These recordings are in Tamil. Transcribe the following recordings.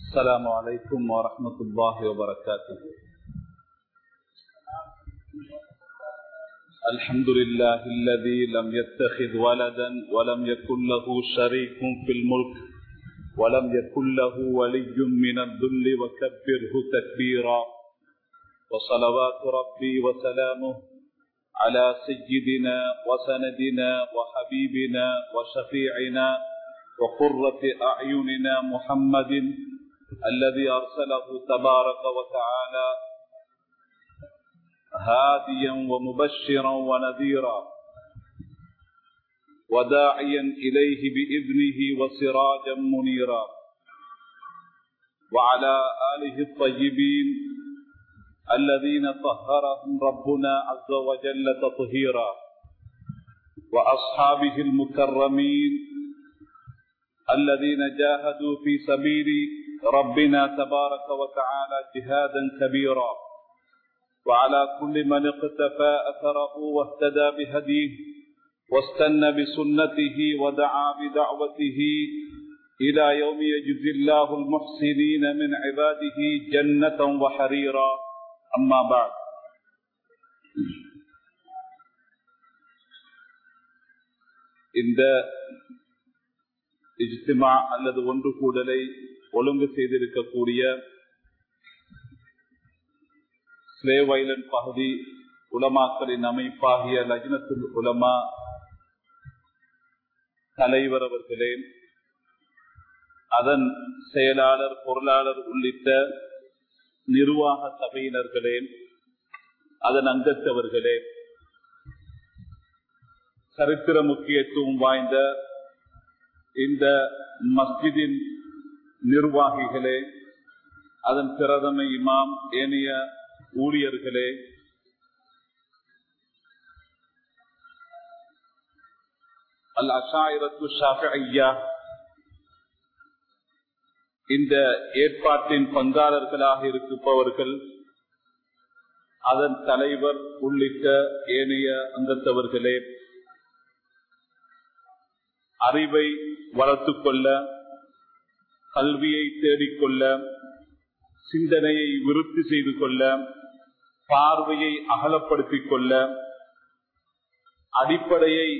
السلام عليكم ورحمة الله وبركاته الحمد لله الذي لم يتخذ ولدا ولم يكن له شريك في الملك ولم يكن له ولي من الذل وكبره تكبيرا وصلوات ربي وسلامه على سيدنا وسندنا وحبيبنا وشفيعنا وقرة أعيننا محمد الذي أرسله تبارك وتعالى هاديا ومبشرا ونذيرا وداعيا إليه بإذنه وسراجا منيرا وعلى آله الطيبين الذين طهرهم ربنا عز وجل تطهيرا وأصحابه المكرمين الذين جاهدوا في سبيل ربنا تبارك وتعالى جهادا كبيرا وعلى كل من اقتفى أثره واهتدى بهديه واستنى بسنته ودعا بدعوته إلى يوم يجزي الله المحسنين من عباده جنة وحريرا أما بعد இந்த இஜ்திமா அல்லது ஒன்று கூடலை ஒழுங்கு செய்திருக்கக்கூடிய ஸ்லேவ் ஐலண்ட் பகுதி உலமாக்களின் அமைப்பாகிய லஜ்னத்துல் உலமா தலைவர் அவர்களே அதன் செயலாளர் பொருளாளர் உள்ளிட்ட நிர்வாக சபையினர்களே அதன் அங்கத்தவர்களே சரித்திர முக்கியத்துவம் வாய்ந்த இந்த மஸ்ஜிதின் நிர்வாகிகளே அதன் பிரதம இமாம் ஏனைய ஊழியர்களே அல் அஷாயிரத்து ஷாஃபியா இந்த ஏற்பாட்டின் பங்காளர்களாக இருப்பவர்கள் அதன் தலைவர் உள்ளிட்ட ஏனைய அங்கத்தவர்களே அறிவை வளர்த்துக் கொள்ள கல்வியை தேடிக்கொள்ள சிந்தனையை விருத்தி செய்து கொள்ள பார்வையை அகலப்படுத்திக் கொள்ள அடிப்படையை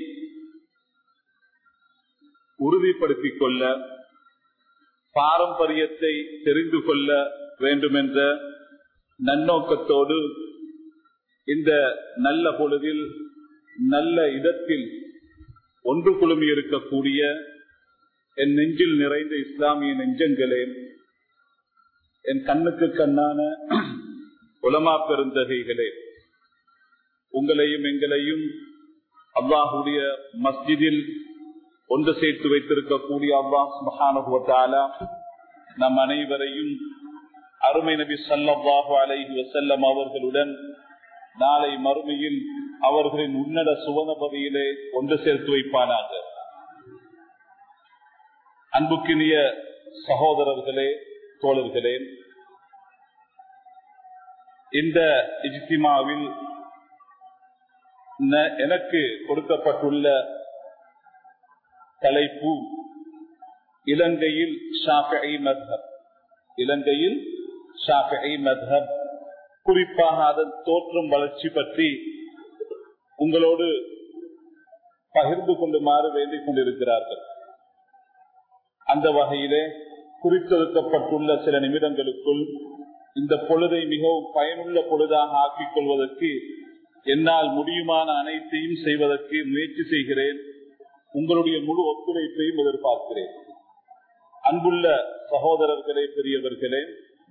உறுதிப்படுத்திக் கொள்ள பாரம்பரியத்தை தெரிந்து கொள்ள வேண்டும் என்ற நன்னோக்கத்தோடு இந்த நல்ல பொழுதில் நல்ல இடத்தில் ஒன்று குழுமி இருக்கக்கூடிய என் நெஞ்சில் நிறைந்த இஸ்லாமிய நெஞ்சங்களே என் கண்ணுக்கு கண்ணான உலமா பெருந்தகைகளே உங்களையும் எங்களையும் அல்லாஹுடைய மஸ்ஜிதில் ஒன்று சேர்த்து வைத்திருக்கக்கூடிய அல்லாஹ் மகானுபவத்தாலா நம் அனைவரையும் அருமை நபி சல்லாஹு அலைஹி வசல்லம் அவர்களுடன் நாளை மறுமையில் அவர்களின் உன்னத சுவன பகுதியிலே ஒன்று சேர்த்து வைப்பானாக அன்புக்கினிய சகோதரர்களே தோழர்களே இந்த இஜ்திமாவில் எனக்கு கொடுக்கப்பட்டுள்ள தலைப்பு இலங்கையில் ஷாஃபி மத்ஹப் இலங்கையில் ஷாஃபி மத்ஹப் குறிப்பாக அதன் தோற்றம் வளர்ச்சி பற்றி உங்களோடு பகிர்ந்து கொள்ளுமாறு வேண்டிக் கொண்டிருக்கிறார்கள் அந்த வகையிலே குறித்தொடுக்கப்பட்டுள்ள சில நிமிடங்களுக்குள் இந்த பொழுதை மிகவும் பயனுள்ள பொழுதாக ஆக்கிக் கொள்வதற்கு என்னால் முடியுமான அனைத்தையும் செய்வதற்கு முயற்சி செய்கிறேன் உங்களுடைய முழு ஒத்துழைப்பையும் எதிர்பார்க்கிறேன் அன்புள்ள சகோதரர்களே பெரியவர்களே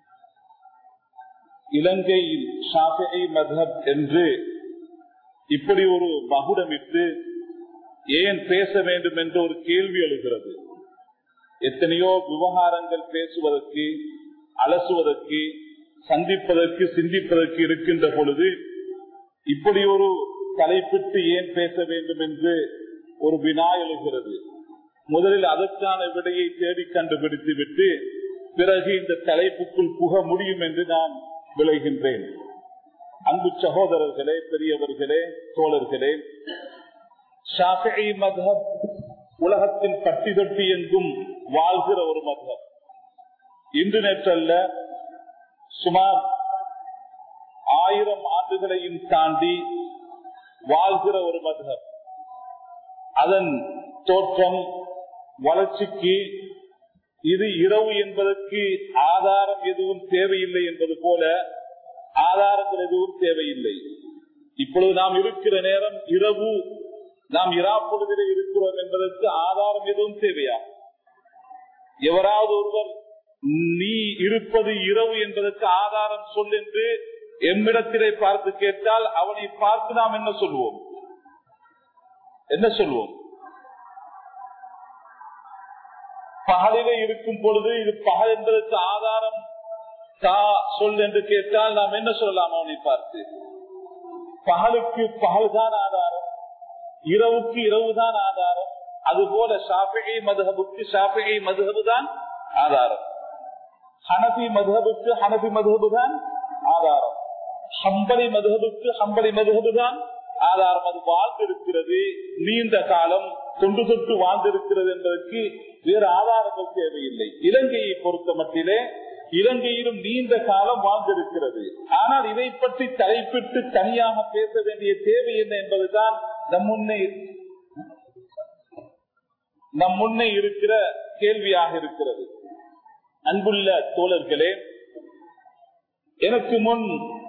இலங்கையில் ஷாஃபி மதப் என்று இப்படி ஒரு மகுடமிட்டு ஏன் பேச வேண்டும் என்று ஒரு கேள்வி எழுகிறது எத்தனையோ விவகாரங்கள் பேசுவதற்கு அலசுவதற்கு சந்திப்பதற்கு சிந்திப்பதற்கு இருக்கின்ற பொழுது இப்படி ஒரு தலைப்பிட்டு ஏன் பேச வேண்டும் என்று ஒரு வினா எழுகிறது முதலில் அதற்கான விடையை தேடி கண்டுபிடித்து விட்டு பிறகு இந்த தலைப்புக்குள் புக முடியும் என்று நான் விளைகின்றேன் அன்பு சகோதரர்களே பெரியவர்களே தோழர்களே ஷாஃபி மதம் உலகத்தின் பட்டி தொட்டி எங்கும் வாழ்கிற ஒரு மதம் இன்று நேற்றல்ல சுமார் ஆயிரம் ஆண்டுகளையும் தாண்டி வாழ்கிற ஒரு மதம் அதன் தோற்றம் வளர்ச்சிக்கு இது இரவு என்பதற்கு ஆதாரம் எதுவும் தேவையில்லை என்பது போல ஆதாரங்கள் எதுவும் தேவையில்லை இப்பொழுது நாம் இருக்கிற நேரம் இரவு நாம் இராப்பொழுதிலே இருக்கிறோம் என்பதற்கு ஆதாரம் எதுவும் தேவையா எவராவது ஒருவர் நீ இருப்பது இரவு என்பதற்கு ஆதாரம் சொல் என்று எம்மிடத்திலே பார்த்து கேட்டால் அவனை பார்த்து நாம் என்ன சொல்வோம் என்ன சொல்வோம் பகலிலே இருக்கும் பொழுது இது பகல் என்பதற்கு ஆதாரம் தா சொல் என்று கேட்டால் நாம் என்ன சொல்லலாம் அவனை பார்த்து பகலுக்கு பகல்தான் ஆதாரம் இரவுக்கு இரவுதான் ஆதாரம் அதுபோல ஷாபிகை மதுஹபுக்கு ஷாபிகை மதுஹபு தான் ஆதாரம் ஹனபி மதுஹபுக்கு ஹனபி மதுஹபு தான் ஆதாரம் ஹம்பளி மதுஹபுக்கு ஹம்பளி மதுஹபு தான் ஆதாரம் அது வாழ்ந்திருக்கிறது நீண்ட காலம் தொண்டு தொட்டு வாழ்ந்திருக்கிறது என்பதற்கு வேறு ஆதாரங்கள் தேவையில்லை இலங்கையை பொறுத்த மட்டிலே இலங்கையிலும் நீண்ட காலம் வாழ்ந்திருக்கிறது ஆனால் இதை பற்றி தலைப்பிட்டு தனியாக பேச வேண்டிய தேவை என்ன என்பதுதான் நம் முன்னே நம் முன்னே இருக்கிற கேள்வியாக இருக்கிறது அன்புள்ள தோழர்களே எனக்கு முன்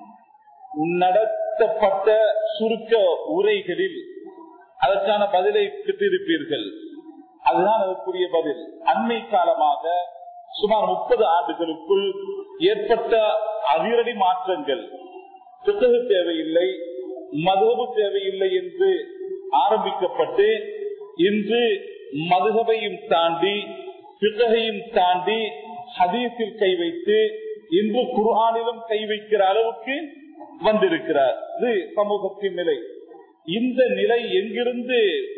நடத்தப்பட்ட சுருக்க உரைகளில் அதற்கான பதிலை பெற்றிருப்பீர்கள் அதுதான் அதற்குரிய பதில் அண்மை காலமாக சுமார் முப்பது ஆண்டுகளுக்குள் ஏற்பட்ட அதிரடி மாற்றங்கள் புத்தக தேவையில்லை மதுகபு தேவையில்லை என்று ஆரம்பிக்கப்பட்டு இன்று மதுகபையும் தாண்டி பித்தகையும் தாண்டி ஹதீஸில் கை வைத்து இன்று குர்ஆனிலும் கை வைக்கிற அளவுக்கு வந்திருக்கிறார் இது சமூகத்தின் நிலை இந்த நிலை எங்கிருந்து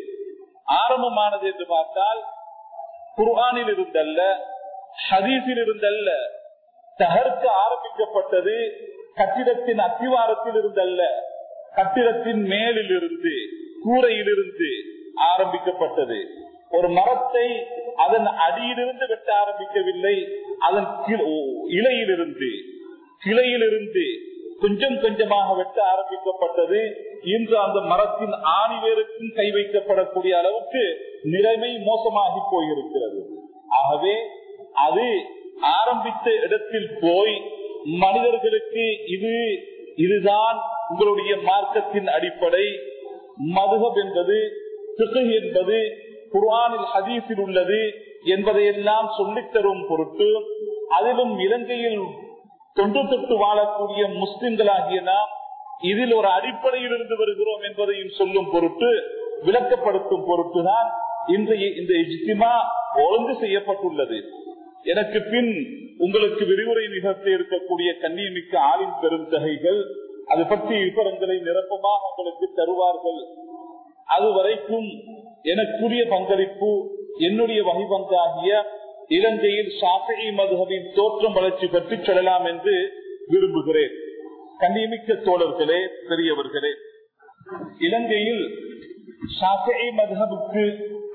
ஆரம்பமானது என்று பார்த்தால் குர்ஆனில் இருந்தல்ல ஹதீஸில் இருந்தல்ல தகர்க்க ஆரம்பிக்கப்பட்டது கட்டிடத்தின் அத்திவாரத்தில் இருந்தல்ல கட்டிடத்தின் மேலில் இருந்து கூரையிலிருந்து ஆரம்பிக்கப்பட்டது ஒரு மரத்தை அதன் அடியிலிருந்து வெட்ட ஆரம்பிக்கவில்லை அதன் இலையிலிருந்து கிளையிலிருந்து கொஞ்சம் கொஞ்சமாக வெட்ட ஆரம்பிக்கப்பட்டது இன்று அந்த மரத்தின் ஆணிவேருக்கும் கை வைக்கப்படக்கூடிய அளவுக்கு நிலைமை மோசமாகி போயிருக்கிறது ஆகவே அது ஆரம்பித்த இடத்தில் போய் மனிதர்களுக்கு இது இதுதான் உங்களுடைய மார்க்கத்தின் அடிப்படை மதுகப் என்பது பிகு என்பது குர்ஆனில் ஹதீஸில் உள்ளது என்பதையெல்லாம் சொல்லித் தரும் பொருட்டு அதிலும் இலங்கையில் தொன்று தொட்டு வாழக்கூடிய முஸ்லிம்களாகிய நாம் இதில் ஒரு அடிப்படையில் இருந்து வருகிறோம் என்பதையும் சொல்லும் பொருட்டு விளக்கப்படுத்தும் பொருட்டுதான் இன்றைய இந்த இஜ்திமா ஒழுங்கு செய்யப்பட்டுள்ளது எனக்கு பின் உங்களுக்கு விரிவுரை நிகழ்த்த இருக்கக்கூடிய கண்ணியமிக்க ஆளின் பெருந்தகைகள் அது பற்றி விவரங்களை நிரப்பமாக உங்களுக்கு தருவார்கள் அது வரைக்கும் எனக்குரிய பங்களிப்பு என்னுடைய வகை பங்காகிய இலங்கையில் ஷாஃபி மதுகவின் தோற்றம் வளர்ச்சி பற்றி சொல்லலாம் என்று விரும்புகிறேன் கண்ணியமிக்க தோழர்களே பெரியவர்களே இலங்கையில் ஷாஃபி மதுகபுக்கு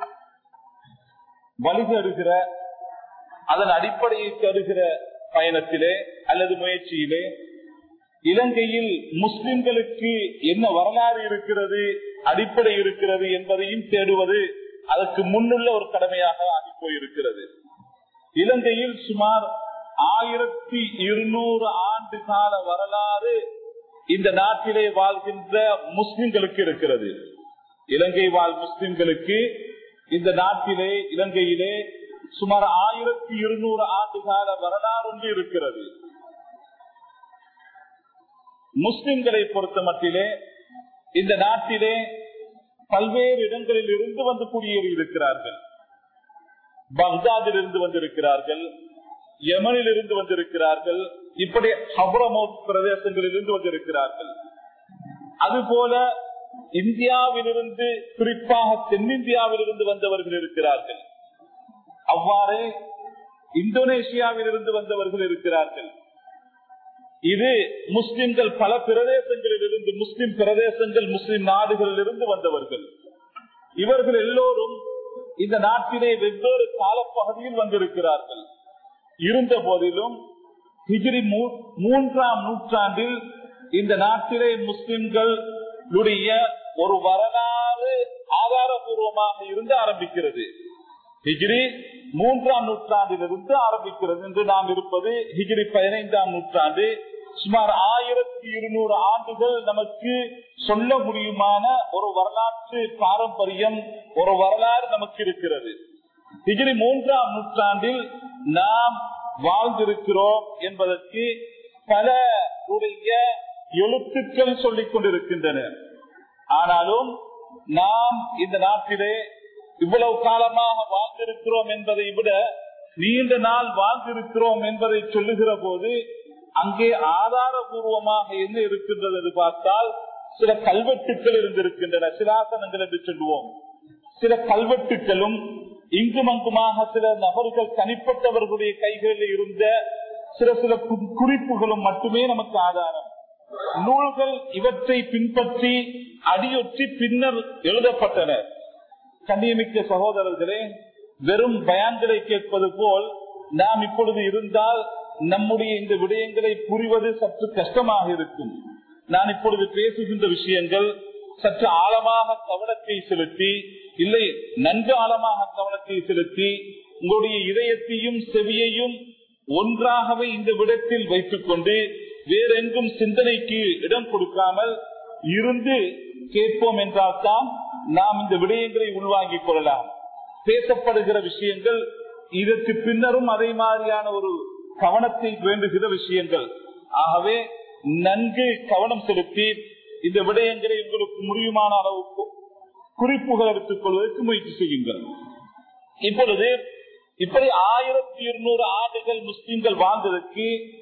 வழிதருகிற அதன் அடிப்படையை தருகிற பயணத்திலே அல்லது முயற்சியிலே இலங்கையில் முஸ்லிம்களுக்கு என்ன வரலாறு இருக்கிறது அடிப்படை இருக்கிறது என்பதையும் தேடுவது அதற்கு முன்னுள்ள ஒரு கடமையாக ஆகி போயிருக்கிறது இலங்கையில் சுமார் ஆயிரத்தி இருநூறு ஆண்டு கால வரலாறு இந்த நாட்டிலே வாழ்கின்ற முஸ்லிம்களுக்கு இருக்கிறது இலங்கை வாழ் முஸ்லிம்களுக்கு இந்த நாட்டிலே இலங்கையிலே சுமார் ஆயிரத்தி இருநூறு ஆண்டு கால வரலாறு ஒன்று இருக்கிறது முஸ்லிம்களை பொறுத்த மட்டிலே இந்த நாட்டிலே பல்வேறு இடங்களில் இருந்து வந்து குடியேறி இருக்கிறார்கள் பக்தாதில் இருந்து வந்திருக்கிறார்கள் யமனில் இருந்து வந்திருக்கிறார்கள் இப்படி ஹபரமோத் பிரதேசங்களில் இருந்து வந்திருக்கிறார்கள் அதுபோல இந்தியாவிலிருந்து குறிப்பாக தென்னிந்தியாவிலிருந்து வந்தவர்கள் இருக்கிறார்கள் அவ்வாறு இந்தோனேஷியாவில் இருந்து வந்தவர்கள் இருக்கிறார்கள் இது முஸ்லிம்கள் பல பிரதேசங்களில் இருந்து முஸ்லிம் பிரதேசங்கள் முஸ்லிம் நாடுகளில் இருந்து வந்தவர்கள் இவர்கள் எல்லோரும் இந்த நாட்டிலே வெவ்வேறு காலப்பகுதியில் வந்திருக்கிறார்கள் இருந்த போதிலும் ஹிஜ்ரி மூன்றாம் நூற்றாண்டில் இந்த நாட்டிலே முஸ்லிம்களுடைய ஒரு வரலாறு ஆதாரபூர்வமாக இருந்து ஆரம்பிக்கிறது ஹிஜ்ரி மூன்றாம் நூற்றாண்டிலிருந்து ஆரம்பிக்கிறது என்று நாம் இருப்பது ஹிஜ்ரி பதினைந்தாம் நூற்றாண்டு சுமார் ஆயிரத்தி இருநூறு ஆண்டுகள் நமக்கு சொல்ல முடியுமான ஒரு வரலாற்று பாரம்பரியம் ஒரு வரலாறு நமக்கு இருக்கிறது ஹிஜ்ரி மூன்றாம் நூற்றாண்டில் நாம் வாழ்ந்திருக்கிறோம் என்பதற்கு பல உடைய எழுத்துக்கள் சொல்லிக் கொண்டிருக்கின்றன ஆனாலும் நாம் இந்த நாட்டிலே இவ்வளவு காலமாக வாழ்ந்திருக்கிறோம் என்பதை விட நீண்ட நாள் வாழ்ந்திருக்கிறோம் என்பதை சொல்லுகிற போது அங்கே ஆதாரபூர்வமாக என்ன இருக்கின்றது என்று பார்த்தால் சில கல்வெட்டுக்கள் இருந்திருக்கின்றன சிலாசனங்கள் என்று சொல்லுவோம் சில கல்வெட்டுக்களும் இங்கும் அங்குமாக சில நபர்கள் தனிப்பட்டவர்களுடைய கைகளில் இருந்த சில சில குறிப்புகளும் மட்டுமே நமக்கு ஆதாரம் நூல்கள் இவற்றை பின்பற்றி அடியொற்றி பின்னர் எழுதப்பட்டன கண்ணியமிக்க சகோதரர்களே வெறும் பயான்களை கேட்பது போல் நாம் இப்பொழுது இருந்தால் நம்முடைய இந்த விடயங்களை புரிவது சற்று கஷ்டமாக இருக்கும் நான் இப்பொழுது பேசுகின்ற விஷயங்கள் சற்று ஆழமாக கவனத்தை செலுத்தி இல்லை நன்கு ஆழமாக கவனத்தை செலுத்தி உங்களுடைய இதயத்தையும் செவியையும் ஒன்றாகவே இந்த விடத்தில் வைத்துக் கொண்டு வேறெங்கும் சிந்தனைக்கு இடம் கொடுக்காமல் இருந்து கேட்போம் என்றால் தான் நாம் இந்த விடயங்களை உள்வாங்கிக் கொள்ளலாம் பேசப்படுகிற விஷயங்கள் இதற்கு பின்னரும் அதே மாதிரியான ஒரு கவனத்தை வேண்டுகிற விஷயங்கள் ஆகவே நன்கு கவனம் செலுத்தி இந்த விடயங்களை உங்களுக்கு முடியுமான அளவுக்கு குறிப்புகள் எடுத்துக் கொள்வதற்கு முயற்சி செய்யுங்கள் இப்பொழுது இப்படி ஆயிரத்தி இருநூறு ஆண்டுகள் முஸ்லிம்கள் வாழ்ந்ததற்கு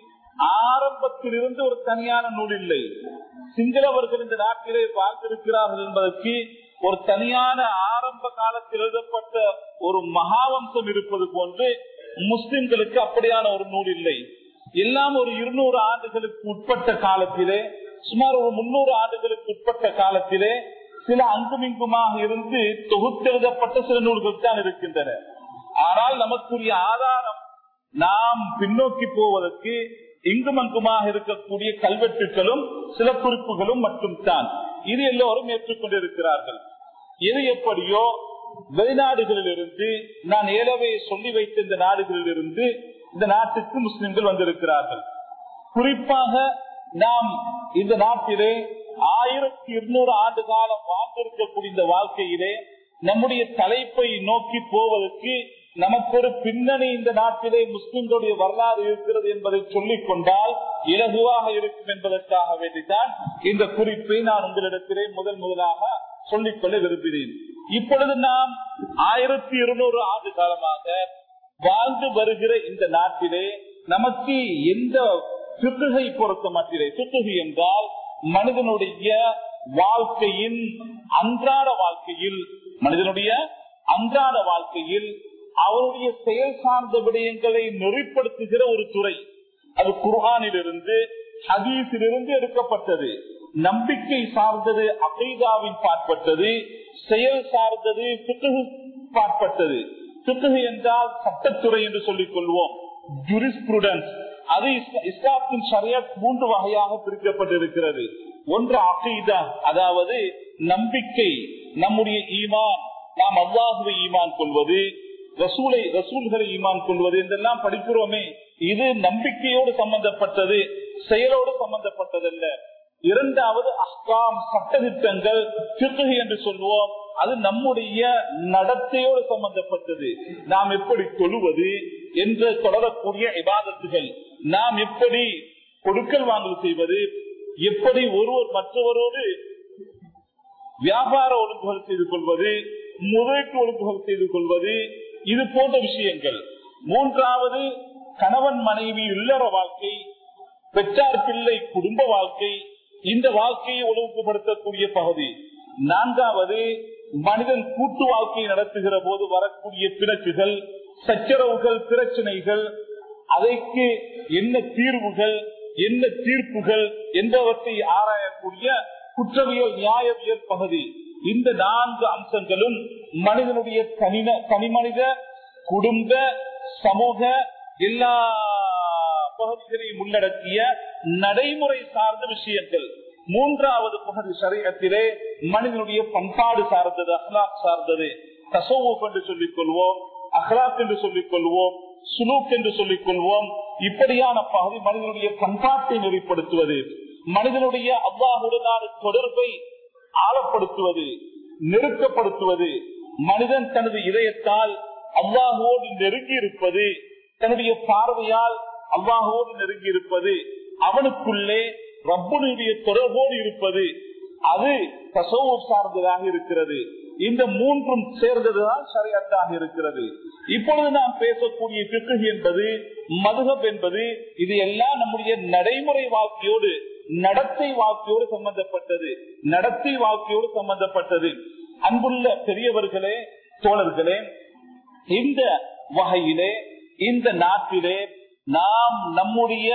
ஆரம்பத்திலிருந்து ஒரு தனியான நூல் இல்லை சிங்களவர்கள் இந்த நாட்டிலே வாழ்ந்திருக்கிறார்கள் என்பதற்கு ஒரு தனியான ஆரம்ப காலத்தில் எழுதப்பட்ட ஒரு மகாவம்சம் இருப்பது போன்று முஸ்லிம்களுக்கு அப்படியான ஒரு நூல் இல்லை எல்லாம் ஒரு இருநூறு ஆண்டுகளுக்கு உட்பட்ட காலத்திலே சுமார் ஒரு முன்னூறு ஆண்டுகளுக்கு உட்பட்ட காலத்திலே சில அங்குமிங்குமாக இருந்து தொகுத்தெழுதப்பட்ட சில நூல்கள் தான் இருக்கின்றன ஆனால் நமக்குரிய ஆதாரம் நாம் பின்னோக்கி போவதற்கு இங்கும் அங்குமாக இருக்கக்கூடிய கல்வெட்டுகளும் சில குறிப்புகளும் மட்டும் தான் இது எல்லோரும் ஏற்றுக்கொண்டிருக்கிறார்கள் எது எப்படியோ வெளிநாடுகளில் இருந்து நான் ஏலவே சொல்லி வைத்த இந்த நாடுகளில் இருந்து இந்த நாட்டுக்கு முஸ்லிம்கள் வந்திருக்கிறார்கள் குறிப்பாக நாம் இந்த நாட்டிலே ஆயிரத்தி இருநூறு ஆண்டு காலம் வாழ்ந்திருக்கக்கூடிய இந்த வாழ்க்கையிலே நம்முடைய தலைப்பை நோக்கி போவதற்கு நமக்கு ஒரு பின்னணி இந்த நாட்டிலே முஸ்லிம்களுடைய வரலாறு இருக்கிறது என்பதை சொல்லிக் கொண்டால் இலகுவாக இருக்கும் என்பதற்காக வேண்டித்தான் இந்த குறிப்பை நான் உங்களிடத்திலே முதல் முதலாக சொல்லிக்கொள்ள விரும்பினேன் இப்பொழுது நாம் ஆயிரத்தி இருநூறு ஆண்டு காலமாக வாழ்ந்து வருகிற இந்த நாட்டிலே நமக்கு எந்த சுத்துகை பொறுத்த மட்டிலே சுத்துகை என்றால் மனிதனுடைய வாழ்க்கையின் அன்றாட வாழ்க்கையில் மனிதனுடைய அன்றாட வாழ்க்கையில் அவருடைய செயல் சார்ந்த விடயங்களை நெறிப்படுத்துகிற ஒரு துறை அது குர்ஆனிலிருந்து ஹதீஸிலிருந்து எடுக்கப்பட்டது நம்பிக்கை சார்ந்தது அகைதாவின் பாற்பட்டது செயல் சார்ந்தது பித்துகு பாற்பட்டது பித்துகு என்றால் சட்டத்துறை என்று சொல்லிக் கொள்வோம் ஜுரிஸ்புடன்ஸ் அது இஸ்லாத்தின் சரியாத் மூன்று வகையாக பிரிக்கப்பட்டிருக்கிறது ஒன்று அகைதா அதாவது நம்பிக்கை நம்முடைய ஈமான் நாம் அல்லாஹுவை ஈமான் கொள்வது ரசூலை ரசூல்களை ஈமான் கொள்வது என்றெல்லாம் படிக்கிறோமே இது நம்பிக்கையோடு சம்பந்தப்பட்டது செயலோடு சம்பந்தப்பட்டதல்ல இரண்டாவது அஸ்காம் சட்டத்திட்டங்கள் சிறுகை என்று சொல்லுவோம் அது நம்முடைய நடத்தையோடு சம்பந்தப்பட்டது நாம் எப்படி தொழுவது என்று தொடரக்கூடிய இபாதத்துகள் நாம் எப்படி கொடுக்கல் வாங்கல் செய்வது எப்படி ஒருவர் மற்றவரோடு வியாபார ஒழுங்குகள் செய்து கொள்வது முதலீட்டு ஒழுங்குகள் செய்து கொள்வது இது போன்ற விஷயங்கள் மூன்றாவது கணவன் மனைவி இல்லற வாழ்க்கை பெற்றார் பிள்ளை குடும்ப வாழ்க்கை இந்த வாழ்க்கையை ஒழுங்குபடுத்தக்கூடிய பகுதி நான்காவது மனிதன் கூட்டு வாழ்க்கையை நடத்துகிற போது வரக்கூடிய பிணக்குகள் சச்சரவுகள் பிரச்சனைகள் அதற்கு என்ன தீர்வுகள் என்ன தீர்ப்புகள் என்பவற்றை ஆராயக்கூடிய குற்றவியல் நியாயவியல் பகுதி இந்த நான்கு அம்சங்களும் மனிதனுடைய தனிம தனிமனித குடும்ப சமூக எல்லா பகுதிகளையும் உள்ளடக்கிய நடைமுறை சார்ந்த விஷயங்கள் மூன்றாவது பகுதி சரீரத்திலே மனிதனுடைய பண்பாடு சார்ந்தது அஹ்லாக் சார்ந்தது தசோவப் என்று சொல்லிக் கொள்வோம் அஹ்லாக் என்று சொல்லிக் கொள்வோம் சுலூக் என்று சொல்லிக் கொள்வோம் இப்படியான பகுதி மனிதனுடைய பண்பாட்டை நெறிப்படுத்துவது மனிதனுடைய அவ்வாவுடனான தொடர்பை ஆழப்படுத்துவது நெருக்கப்படுத்துவது மனிதன் தனது இதயத்தால் அல்லாஹோடு நெருங்கி இருப்பது தன்னுடைய பார்வையால் அல்லாஹோடு நெருங்கி இருப்பது அவனுக்குள்ளே ரப்பனுடைய தொடர்போடு இருப்பது அது தசோவம் சார்ந்ததாக இருக்கிறது இந்த மூன்றும் சேர்ந்ததுதான் சரியாத்தாக இருக்கிறது இப்பொழுது நாம் பேசக்கூடிய பிக்கு என்பது மதுகப் என்பது இது எல்லாம் நம்முடைய நடைமுறை வாழ்க்கையோடு நடத்தை வாழ்க்கையோடு சம்பந்தப்பட்டது நடத்தை வாழ்க்கையோடு சம்பந்தப்பட்டது அன்புள்ள பெரியவர்களே தோழர்களே இந்த வகையிலே இந்த நாட்டிலே நாம் நம்முடைய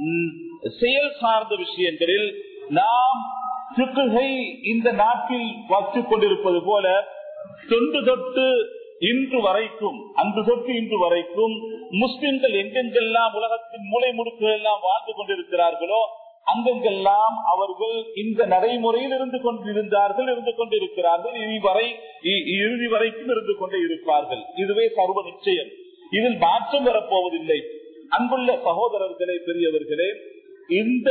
செயல் சார்ந்த விஷயங்களில் நாம் சுக்குகை இந்த நாட்டில் வச்சுக் கொண்டிருப்பது போல தொன்று தொட்டு இன்று வரைக்கும் அன்று தொட்டு இன்று வரைக்கும் முஸ்லிம்கள் எங்கெங்கெல்லாம் உலகத்தின் மூளை முடுக்குகள் எல்லாம் வாழ்ந்து கொண்டிருக்கிறார்களோ அங்கெங்கெல்லாம் அவர்கள் இந்த நடைமுறையில் இருந்து கொண்டிருந்தார்கள் இருந்து கொண்டிருக்கிறார்கள் இனி வரை இறுதி வரைக்கும் இருந்து கொண்டே இருப்பார்கள் இதுவே சர்வ நிச்சயம் இதில் மாற்றம் வரப்போவதில்லை அன்புள்ள சகோதரர்களே பெரியவர்களே இந்த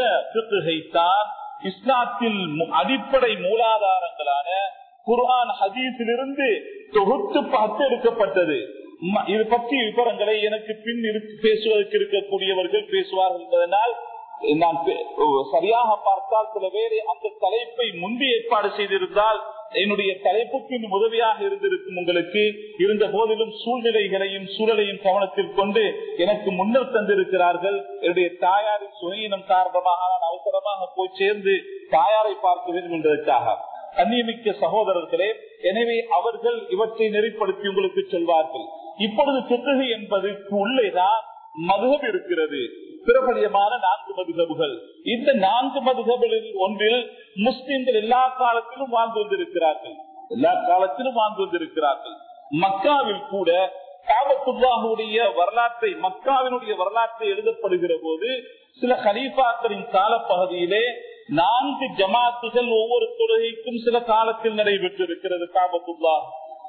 தான் இஸ்லாத்தில் அடிப்படை மூலாதாரங்களான குர்ஆன் ஹதீஸிலிருந்து தொகுத்து பார்த்து எடுக்கப்பட்டது இது பற்றிய விவரங்களை எனக்கு பின் பேசுவதற்கு இருக்கக்கூடியவர்கள் பேசுவார்கள் என்பதனால் நான் சரியாக பார்த்தால் சில பேரை அந்த தலைப்பை முன்பு ஏற்பாடு செய்திருந்தால் என்னுடைய தலைப்புக்கு இன்னும் உதவியாக இருந்திருக்கும் உங்களுக்கு இருந்த போதிலும் சூழ்நிலைகளையும் சூழலையும் கவனத்தில் கொண்டு எனக்கு முன்னர் தந்திருக்கிறார்கள் என்னுடைய தாயாரின் சுனையினம் காரணமாக நான் அவசரமாக போய் சேர்ந்து தாயாரை பார்க்க வேண்டும் என்பதற்காக கண்ணியமிக்க சகோதரர்களே எனவே அவர்கள் இவற்றை நெறிப்படுத்தி உங்களுக்கு சொல்வார்கள் இப்பொழுது சித்தகை என்பதற்கு உள்ளேதான் மதுகம் இருக்கிறது பிரபலியமான நான்கு மதுகபுகள் இந்த நான்கு மதுகபுகளில் ஒன்றில் முஸ்லிம்கள் எல்லா காலத்திலும் வாழ்ந்து வந்திருக்கிறார்கள் எல்லா காலத்திலும் வாழ்ந்து வந்திருக்கிறார்கள் மக்காவில் கூட காபத்துல்லாஹுடைய வரலாற்றை மக்காவினுடைய வரலாற்றை எழுதப்படுகிற போது சில ஹலீஃபாக்களின் காலப்பகுதியிலே நான்கு ஜமாத்துகள் ஒவ்வொரு தொழுகைக்கும் சில காலத்தில் நடைபெற்றிருக்கிறது காபத்துல்லா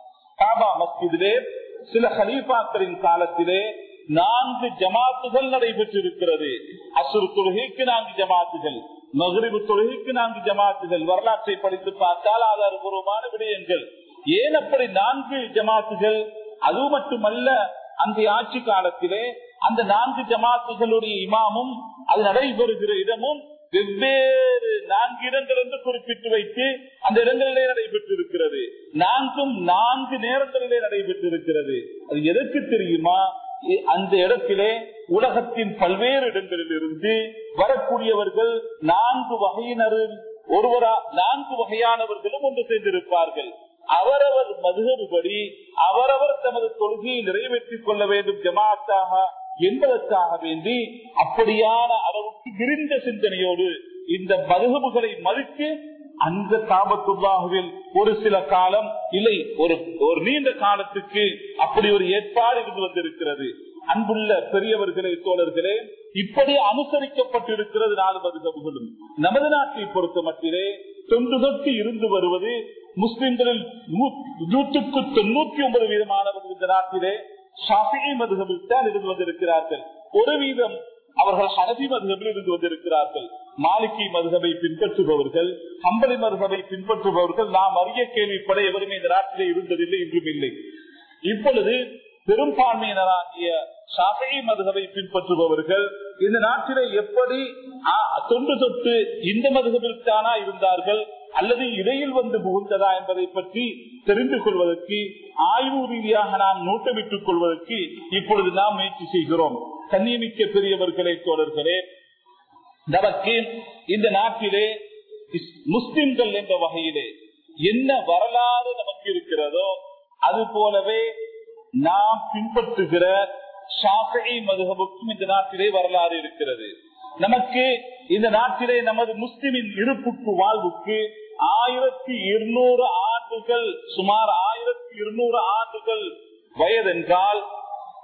காபா மஸ்ஜிதிலே சில ஹலீஃபாக்களின் காலத்திலே நான்கு ஜமாத்துகள் நடைபெற்றிருக்கிறது அசுர் தொழுகைக்கு நான்கு ஜமாத்துகள் மகிழ்வு தொழுகைக்கு நான்கு ஜமாத்துகள் வரலாற்றை படித்து பார்த்தால் ஆதாரபூர்வமான விடயங்கள் ஏன் அப்படி நான்கு ஜமாத்துகள் அது மட்டுமல்ல அந்த ஆட்சி காலத்திலே அந்த நான்கு ஜமாத்துகளுடைய இமாமும் அது நடைபெறுகிற இடமும் வெவ்வேறு நான்கு இடங்கள் என்று குறிப்பிட்டு வைத்து அந்த இடங்களிலே நடைபெற்றிருக்கிறது நான்கும் நான்கு நேரங்களிலே நடைபெற்றிருக்கிறது அது எதற்கு தெரியுமா அந்த இடத்திலே உலகத்தின் பல்வேறு இடங்களில் இருந்து வரக்கூடியவர்கள் நான்கு வகையினரில் ஒருவரா நான்கு வகையானவர்களும் ஒன்று சேர்ந்திருப்பார்கள் அவரவர் மதுகபடி அவரவர் தமது கொள்கையை நிறைவேற்றிக் கொள்ள வேண்டும் ஜமாத்தாக என்பதற்காக வேண்டி அப்படியான அளவுக்கு விரிந்த சிந்தனையோடு இந்த மதுகபுகளை மதித்து அந்த காபத்துல்லாஹுவில் ஒரு சில காலம் இல்லை ஒரு ஒரு நீண்ட காலத்துக்கு அப்படி ஒரு ஏற்பாடு இருந்து வந்திருக்கிறது அன்புள்ள பெரியவர்களே தோழர்களே இப்படி அனுசரிக்கப்பட்டிருக்கிறது நாலு மதுகபுகளும் நமது நாட்டை பொறுத்த மட்டிலே தொன்று தொட்டு இருந்து வருவது முஸ்லிம்களில் நூற்றுக்கு தொண்ணூத்தி ஒன்பது வீதமானவர்கள் இந்த நாட்டிலே ஷாஃபி மதுகபில் தான் இருந்து வந்திருக்கிறார்கள் ஒரு வீதம் அவர்கள் ஹனபி மதுகபில் இருந்து வந்திருக்கிறார்கள் மாலிகி மதுகபை பின்பற்றுபவர்கள் கம்பளி மதுகபை பின்பற்றுபவர்கள் நாம் அறிய கேள்விப்பட எவருமே இந்த நாட்டிலே இருந்ததில்லை இன்றும் இல்லை இப்பொழுது பெரும்பான்மையினராகிய ஷாஃபி மதுகபை பின்பற்றுபவர்கள் இந்த நாட்டிலே எப்படி தொன்று தொட்டு இந்த மதுகபில் தானா இருந்தார்கள் அல்லது இடையில் வந்து புகுந்ததா என்பதை பற்றி தெரிந்து கொள்வதற்கு ஆய்வு ரீதியாக நாம் நோட்டமிட்டுக் கொள்வதற்கு இப்பொழுது நாம் முயற்சி செய்கிறோம் கண்ணியமிக்க பெரியவர்களே தோழர்களே நமக்கு இந்த நாட்டிலே முஸ்லிம்கள் என்ற வகையிலே என்ன வரலாறு நமக்கு இருக்கிறதோ அது போலவே நாம் பின்பற்றுகிற ஷாஃபி மதுகபுக்கும் இந்த நாட்டிலே வரலாறு இருக்கிறது நமக்கு இந்த நாட்டிலே நமது முஸ்லிமின் இருப்புக்கு வாழ்வுக்கு ஆயிரத்தி இருநூறு ஆண்டுகள் சுமார் ஆயிரத்தி இருநூறு ஆண்டுகள் வயதென்றால்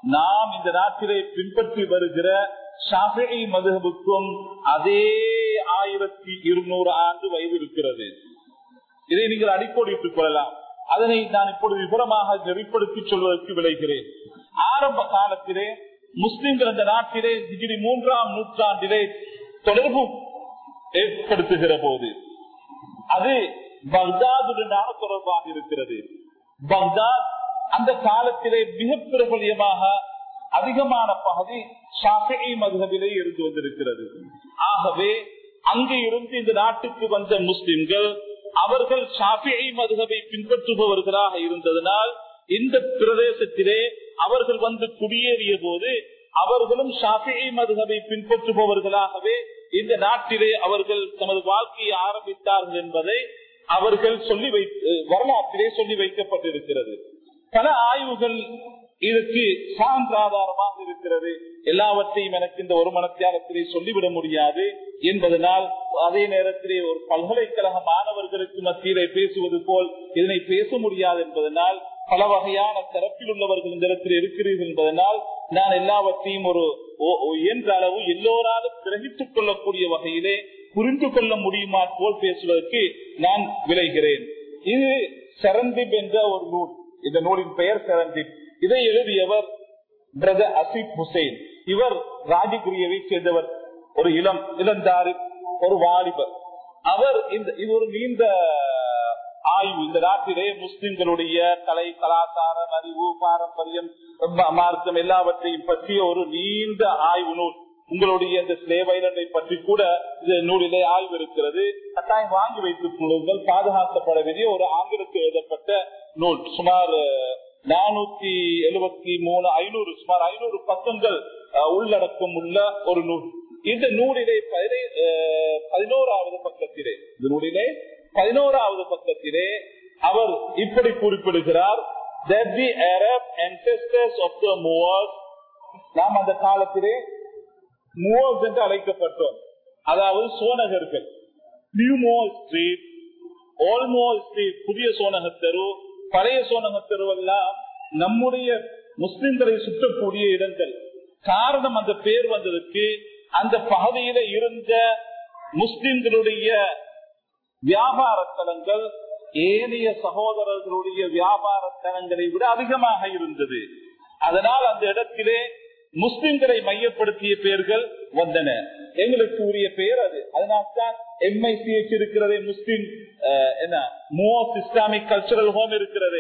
நாம் இந்த நாட்டிலே பின்பற்றி வருகிற ஷாஃபி மதுஹபுக்கும் அதே ஆயிரத்தி இருநூறு ஆண்டு வயது இருக்கிறது இதை நீங்கள் அடிக்கோடிட்டுக் கொள்ளலாம் அதனை நான் இப்பொழுது விவரமாக நெறிப்படுத்தி சொல்வதற்கு விளைகிறேன் ஆரம்ப காலத்திலே முஸ்லிம்கள் இந்த நாட்டிலே டிகிரி மூன்றாம் நூற்றாண்டிலே தொடர்பு ஏற்படுத்துகிற போது அது பக்தாதுடனான தொடர்பாக இருக்கிறது பக்தாத் அந்த காலத்திலே மிக பிரபலியமாக அதிகமான பகுதி ஷாஃபி மதுகவிலே இருந்து வந்திருக்கிறது ஆகவே அங்கு இருந்து இந்த நாட்டுக்கு வந்த முஸ்லிம்கள் அவர்கள் ஷாஃபி மதுகவை பின்பற்றுபவர்களாக இருந்ததனால் இந்த பிரதேசத்திலே அவர்கள் வந்து குடியேறிய போது அவர்களும் ஷாஃபி மதுகவை பின்பற்றுபவர்களாகவே இந்த நாட்டிலே அவர்கள் தமது வாழ்க்கையை ஆரம்பித்தார்கள் என்பதை அவர்கள் சொல்லி வை வரலாற்றிலே சொல்லி வைக்கப்பட்டிருக்கிறது பல ஆய்வுகள் இதற்கு சான்றாதாரமாக இருக்கிறது எல்லாவற்றையும் எனக்கு இந்த ஒரு மனத்தியாகத்திலே சொல்லிவிட முடியாது என்பதனால் அதே நேரத்திலே ஒரு பல்கலைக்கழக மாணவர்களுக்கு மத்தியிலே பேசுவது போல் இதனை பேச முடியாது என்பதனால் பல வகையான தரப்பில் உள்ளவர்கள் இந்த இடத்தில் இருக்கிறீர்கள் என்பதனால் நான் எல்லாவற்றையும் ஒரு இயன்ற அளவு எல்லோராலும் கிரகித்துக் கொள்ளக்கூடிய வகையிலே புரிந்து கொள்ள முடியுமா போல் பேசுவதற்கு நான் விளைகிறேன் இது சரந்திப் என்ற ஒரு நூல் இந்த நூலின் பெயர் சரந்திப் இதை எழுதியவர் பிரதர் அசிப் ஹுசைன் இவர் ராஜகிரியவை சேர்ந்தவர் ஒரு இளம் இளந்தாறு ஒரு வாலிபர் அவர் இந்த இது ஒரு நீண்ட ஆய்வு இந்த நாட்டிலே முஸ்லிம்களுடைய கலை கலாச்சாரம் அறிவு பாரம்பரியம் மார்க்கம் எல்லாவற்றையும் பற்றிய ஒரு நீண்ட ஆய்வு நூல் உங்களுடைய இந்த ஸ்லேவ் ஐலண்டை பற்றி கூட இந்த நூலிலே ஆய்வு இருக்கிறது கட்டாயம் வாங்கி வைத்துக் கொள்ளுங்கள் பாதுகாக்கப்பட வேண்டிய ஒரு ஆங்கிலத்தில் எழுதப்பட்ட நூல் சுமார் நானூத்தி எழுபத்தி மூணு ஐநூறு சுமார் ஐநூறு பக்கங்கள் உள்ளடக்கம் உள்ள ஒரு நூல் இந்த நூலிலே பதினோராவது பக்கத்திலே இந்த நூலிலே பதினோராவது பக்கத்திலே அவர் இப்படி குறிப்பிடுகிறார் that the Arab ancestors of the Moors நாம் அந்த காலத்திலே மூவர்ஸ் என்று அழைக்கப்பட்டோம் அதாவது சோனகர்கள் new moor street old moor street புதிய சோனக தெரு பழைய சோனக தெருவெல்லாம் நம்முடைய முஸ்லிம்களை சுற்றக்கூடிய இடங்கள் காரணம் அந்த பேர் வந்ததுக்கு அந்த பகுதியில இருந்த முஸ்லிம்களுடைய வியாபார தலங்கள் ஏனைய சகோதரர்களுடைய வியாபார தலங்களை விட அதிகமாக இருந்தது அதனால் அந்த இடத்திலே முஸ்லிம்களை மையப்படுத்திய பெயர்கள் வந்தன எங்களுக்கு உரிய பெயர் அது அதனால்தான் எம்ஐசிஎச் இருக்கிறதே முஸ்லிம் என்ன மோஸ் இஸ்லாமிக் கல்ச்சரல் ஹோம் இருக்கிறது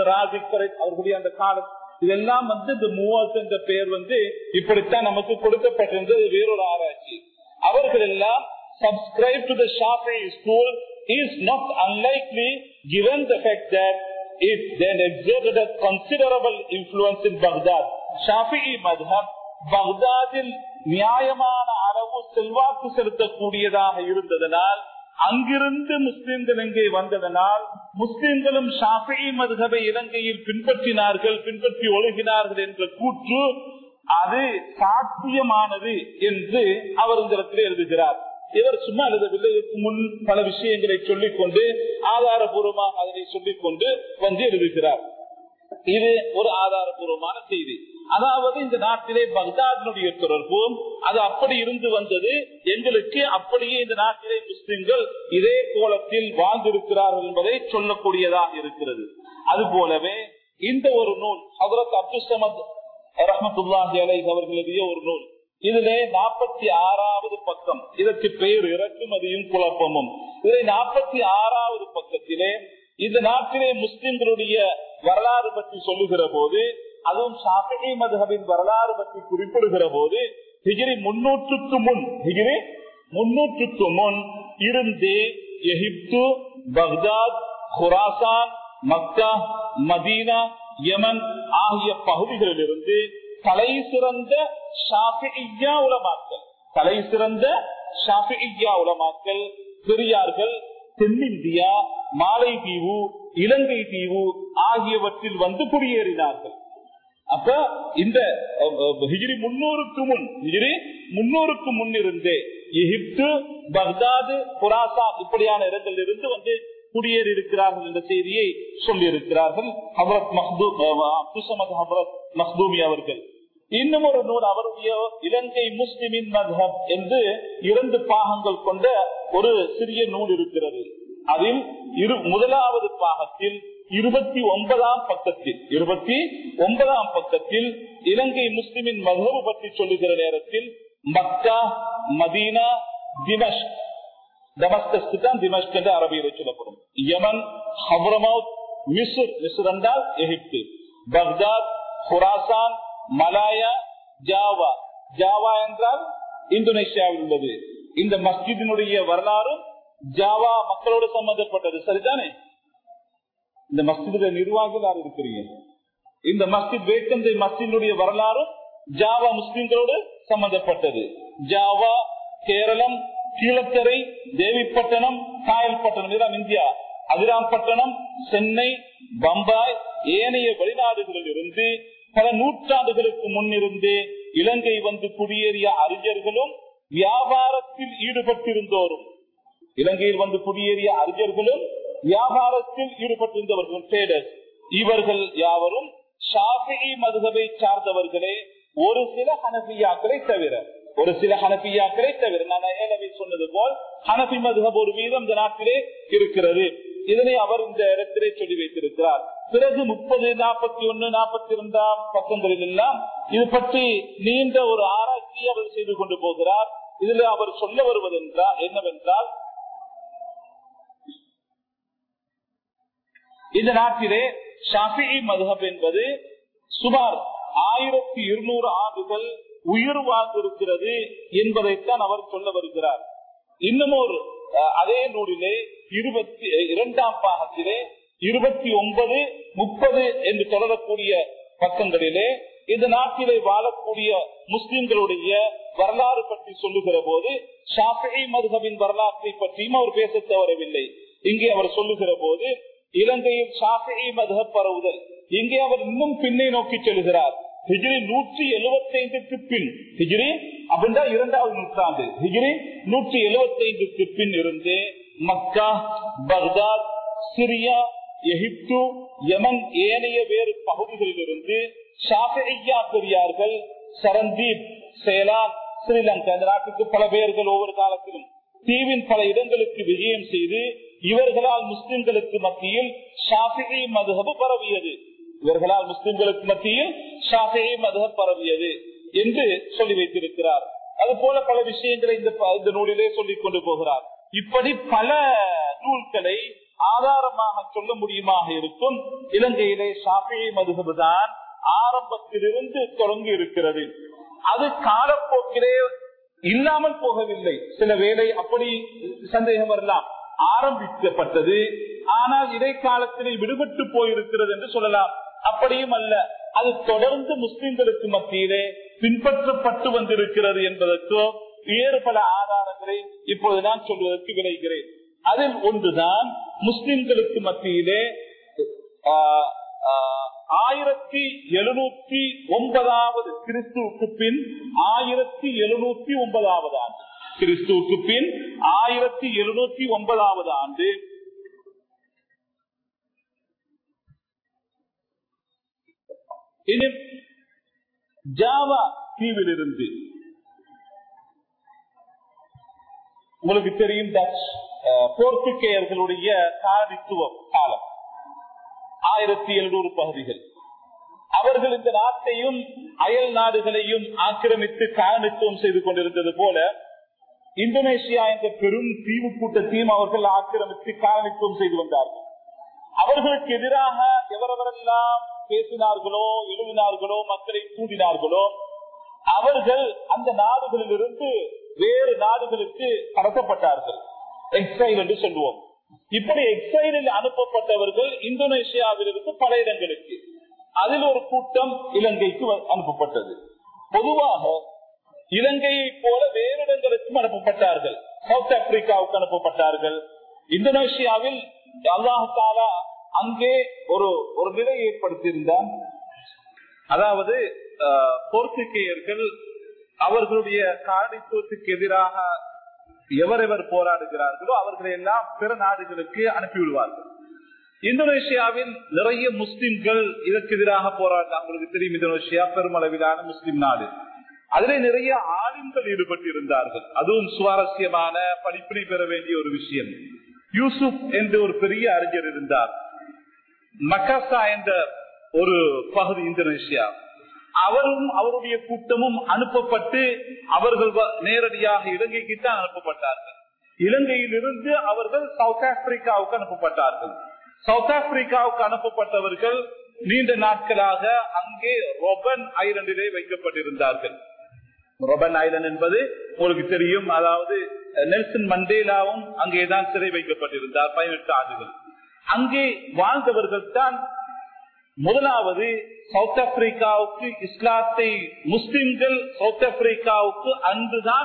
அவர்களுடைய அந்த காலம் இதெல்லாம் வந்து இந்த மூவர்ஸ் என்ற பெயர் வந்து இப்படித்தான் நமக்கு கொடுக்கப்பட்டிருந்தது வேறொரு ஆராய்ச்சி அவர்கள் எல்லாம் subscribe to the Shafi'i school is not unlikely given the fact that it then exerted a considerable influence in Baghdad. Shafi'i madhab பக்தாதில் நியாயமான அளவு செல்வாக்கு செலுத்தக்கூடியதாக இருந்ததனால் அங்கிருந்து முஸ்லிம்கள் இங்கே வந்ததனால் முஸ்லிம்களும் ஷாஃபி மதுகபை இலங்கையில் பின்பற்றினார்கள் பின்பற்றி ஒழுகினார்கள் என்ற கூற்று அது சாத்தியமானது என்று அவர் இந்த இடத்தில் எழுதுகிறார் இவர் சும்மா எழுதவில்லை இதற்கு முன் பல விஷயங்களை சொல்லிக் கொண்டு ஆதாரபூர்வமாக அதனை சொல்லிக் கொண்டு வந்து எழுதுகிறார் இது ஒரு ஆதாரபூர்வமான செய்தி அதாவது இந்த நாட்டிலே பக்தாதினுடைய தொடர்பும் அது அப்படி இருந்து வந்தது எங்களுக்கு அப்படியே இந்த நாட்டிலே முஸ்லிம்கள் இதே கோலத்தில் வாழ்ந்திருக்கிறார்கள் என்பதை சொல்லக்கூடியதாக இருக்கிறது அது போலவே இந்த ஒரு நூல் ஹதரத் அப்துல் சமத் ரஹமத்துல்லாஹி அலை அவர்கள் எழுதிய ஒரு நூல் இதிலே நாற்பத்தி ஆறாவது பக்கம் இதற்கு பெயர் இறக்குமதியும் குழப்பமும் இதிலே நாற்பத்தி ஆறாவது பக்கத்திலே இந்த நாட்டிலே முஸ்லிம்களுடைய வரலாறு பற்றி சொல்லுகிற போது அதுவும் ஷாஃபி மதுஹபின் வரலாறு பற்றி குறிப்பிடுகிற போது ஹிஜிரி முன்னூற்றுக்கு முன் ஹிஜிரி முன்னூற்றுக்கு முன் இருந்து எகிப்து Baghdad Khorasan Mecca Medina Yemen ஆகிய பகுதிகளில் இருந்து தலை சிறந்த ஷாஃபியா உலமாக்கல் தலை சிறந்த ஷாஃபியா உலமாக்கல் பெரியார்கள் தென்னிந்தியா மாலைதீவு இலங்கை தீவு ஆகியவற்றில் வந்து குடியேறினார்கள் அப்ப இந்த ஹிஜிரி முன்னூறுக்கு முன் ஹிஜிரி முன்னூறுக்கு முன் இருந்தே எகிப்து பக்தாது புராசா இப்படியான இடங்களில் இருந்து வந்து குடியேறி இருக்கிறார்கள் என்ற செய்தியை சொல்லி இருக்கிறார்கள் ஹபரத் மஹ்தூ அப்துசமத் ஹபரத் மஹ்தூமி அவர்கள் இன்னும் ஒரு நூல் அவருடைய இலங்கை முஸ்லிமின் மதம் என்று இரண்டு பாகங்கள் கொண்ட ஒரு சிறிய நூல் இருக்கிறது அதில் இரு முதலாவது பாகத்தில் இருபத்தி ஒன்பதாம் பக்கத்தில் இருபத்தி ஒன்பதாம் பக்கத்தில் இலங்கை முஸ்லிமின் மதகு பற்றி சொல்லுகிற நேரத்தில் மக்கா மதீனா திமஷ் டமஸ்கஸ்க்கு தான் திமஷ்க் என்று அரபியில் சொல்லப்படும் யமன் ஹப்ரமௌத் மிஸ்ர் மிஸ்ர் என்றால் எகிப்து Baghdad Khorasan Malaya Java Java என்றால் இந்தோனேஷியாவில் உள்ளது இந்த மஸ்ஜிதினுடைய வரலாறும் ஜாவா மக்களோடு சம்பந்தப்பட்டது சரிதானே இந்த மஸ்ஜித நிர்வாகிகளாக இருக்கிறீங்க இந்த மஸ்ஜித் வேக்கந்தை மஸ்ஜினுடைய வரலாறும் ஜாவா முஸ்லிம்களோடு சம்பந்தப்பட்டது ஜாவா கேரளம் கீழக்கரை தேவிப்பட்டணம் காயல்பட்டணம் இதுதான் இந்தியா அதிராம்பட்டணம் சென்னை பம்பாய் ஏனைய வெளிநாடுகளில் இருந்து பல நூற்றாண்டுகளுக்கு முன்னிருந்து இலங்கை வந்து குடியேறிய அறிஞர்களும் வியாபாரத்தில் ஈடுபட்டிருந்தோரும் இலங்கையில் வந்து குடியேறிய அறிஞர்களும் வியாபாரத்தில் ஈடுபட்டிருந்தவர்களும் ட்ரேடர்ஸ் இவர்கள் யாவரும் ஷாஃபி மதுகவை சார்ந்தவர்களே ஒரு சில ஹனபியாக்களை தவிர ஒரு சில ஹனபியாக்களை தவிர நான் ஏலவை சொன்னது போல் ஹனபி மதுகப் ஒரு வீதம் இந்த நாட்டிலே இருக்கிறது இதனை அவர் இந்த இடத்திலே சொல்லி வைத்திருக்கிறார் பிறகு முப்பது நாற்பத்தி ஒன்னு நாற்பத்தி இரண்டாம் பக்கங்களில் எல்லாம் இது பற்றி நீண்ட ஒரு ஆராய்ச்சி அவர் செய்து கொண்டு போகிறார் இதுல அவர் சொல்ல வருவது என்றால் என்னவென்றால் இந்த நாட்டிலே ஷாஃபி மதுஹப் என்பது சுமார் ஆயிரத்தி இருநூறு ஆண்டுகள் உயிர் வாழ்ந்திருக்கிறது என்பதைத்தான் அவர் சொல்ல வருகிறார் இன்னும் ஒரு அதே நூலிலே இருபத்தி இரண்டாம் பாகத்திலே இருபத்தி ஒன்பது முப்பது என்று தொடரக்கூடிய பக்கங்களிலே இந்த நாட்டிலே வாழக்கூடிய முஸ்லிம்களுடைய வரலாறு பற்றி சொல்லுகிற போது ஷாஃபி மதுகவின் வரலாற்றை பற்றியும் அவர் பேச தவறவில்லை இங்கே அவர் சொல்லுகிற போது இலங்கையில் ஷாஃபி மதுகப் பரவுதல் இங்கே அவர் இன்னும் பின்னே நோக்கி செல்கிறார் ஹிஜ்ரி நூற்றி எழுபத்தி ஐந்துக்கு பின் ஹிஜ்ரி அப்படின்னா இரண்டாவது நூற்றாண்டு ஹிஜ்ரி நூற்றி எழுபத்தி ஐந்துக்கு பின் இருந்து மக்கா பக்தாத் சிரியா எகிப்து யமன் ஏனைய வேறு பகுதிகளில் இருந்து ஷாஃபியா பெரியார்கள் சரந்தீப் சேலான் ஸ்ரீலங்கா இந்த நாட்டுக்கு பல பேர்கள் ஒவ்வொரு காலத்திலும் தீவின் பல இடங்களுக்கு விஜயம் செய்து இவர்களால் முஸ்லிம்களுக்கு மத்தியில் ஷாஃபி மதுகபு பரவியது இவர்களால் முஸ்லிம்களுக்கு மத்தியில் ஷாஃபி மதுகப் பரவியது என்று சொல்லி வைத்திருக்கிறார் அது போல பல விஷயங்களை இந்த இந்த நூலிலே சொல்லிக் கொண்டு போகிறார் இப்படி பல நூல்களை ஆதாரமாக சொல்ல முடியுமாக இருக்கும் இலங்கையிலே ஷாஃபி மதுகபு தான் ஆரம்பத்திலிருந்து தொடங்கி இருக்கிறது அது காலப்போக்கிலே இல்லாமல் போகவில்லை சில வேலை அப்படி சந்தேகம் வரலாம் ஆரம்பிக்கப்பட்டது ஆனால் இடைக்காலத்திலே விடுபட்டு போயிருக்கிறது என்று சொல்லலாம் அப்படியும் அல்ல அது தொடர்ந்து முஸ்லிம்களுக்கு மத்தியிலே பின்பற்றப்பட்டு வந்திருக்கிறது என்பதற்கோ வேறு பல ஆதாரங்களை இப்போது நான் சொல்வதற்கு விளைகிறேன் அதில் ஒன்றுதான் முஸ்லிம்களுக்கு மத்தியிலே ஆயிரத்தி எழுநூத்தி ஒன்பதாவது கிறிஸ்துவுக்கு பின் ஆயிரத்தி எழுநூத்தி ஒன்பதாவது ஆண்டு கிறிஸ்துவுக்கு பின் ஆயிரத்தி எழுநூத்தி ஒன்பதாவது ஆண்டு ஜாவா தீவிலிருந்து உங்களுக்கு தெரியும் டச் போர்த்துகேயர்களுடைய காதித்துவம் காலம் ஆயிரத்தி எழுநூறு பகுதிகள் அவர்கள் இந்த நாட்டையும் அயல் நாடுகளையும் ஆக்கிரமித்து காலனித்துவம் செய்து கொண்டிருந்தது போல இந்தோனேஷியா என்ற பெரும் தீவு கூட்டத்தையும் அவர்கள் ஆக்கிரமித்து காலனித்துவம் செய்து வந்தார்கள் அவர்களுக்கு எதிராக எவரவரெல்லாம் பேசினார்களோ எழுதினார்களோ மக்களை கூடினார்களோ அவர்கள் அந்த நாடுகளில் இருந்து வேறு நாடுகளுக்கு கடத்தப்பட்டார்கள் எக்ஸைல் என்று சொல்லுவோம் இப்படி எக்ஸைலில் அனுப்பப்பட்டவர்கள் இந்தோனேஷியாவிலிருந்து பல இடங்களுக்கு அதில் ஒரு கூட்டம் இலங்கைக்கு அனுப்பப்பட்டது பொதுவாக இலங்கையை போல வேறு இடங்களுக்கும் அனுப்பப்பட்டார்கள் சவுத் ஆப்பிரிக்காவுக்கு அனுப்பப்பட்டார்கள் இந்தோனேஷியாவில் அல்லாஹாலா அங்கே ஒரு ஒரு நிலை ஏற்படுத்தியிருந்தார் அதாவது போர்த்துகேயர்கள் அவர்களுடைய காரணித்துவத்துக்கு எதிராக எவரெவர் போராடுகிறார்களோ அவர்களை எல்லாம் பிற நாடுகளுக்கு அனுப்பிவிடுவார்கள் இந்தோனேஷியாவில் நிறைய முஸ்லிம்கள் இதற்கு எதிராக போராட்டம் உங்களுக்கு தெரியும் இந்தோனேஷியா பெருமளவிலான முஸ்லிம் நாடு அதிலே நிறைய ஆளுங்கள் ஈடுபட்டு இருந்தார்கள் அதுவும் சுவாரஸ்யமான படிப்பினை பெற வேண்டிய ஒரு விஷயம் யூசுப் என்று ஒரு பெரிய அறிஞர் இருந்தார் மக்காசா என்ற ஒரு பகுதி இந்தோனேஷியா அவரும் அவருடைய கூட்டமும் அனுப்பப்பட்டு அவர்கள் நேரடியாக இலங்கைக்கு தான் அனுப்பப்பட்டார்கள் இலங்கையில் இருந்து அவர்கள் சவுத் ஆப்பிரிக்காவுக்கு அனுப்பப்பட்டார்கள் சவுத் ஆப்பிரிக்காவுக்கு அனுப்பப்பட்டவர்கள் நீண்ட நாட்களாக அங்கே ரொபன் ஐலண்டிலே வைக்கப்பட்டிருந்தார்கள் ரொபன் ஐலண்ட் என்பது உங்களுக்கு தெரியும் அதாவது நெல்சன் மண்டேலாவும் அங்கேதான் சிறை வைக்கப்பட்டிருந்தார் பதினெட்டு ஆண்டுகள் அங்கே வாழ்ந்தவர்கள் தான் முதலாவது சவுத் ஆப்பிரிக்காவுக்கு இஸ்லாத்தை முஸ்லிம்கள் சவுத் ஆப்பிரிக்காவுக்கு அன்றுதான்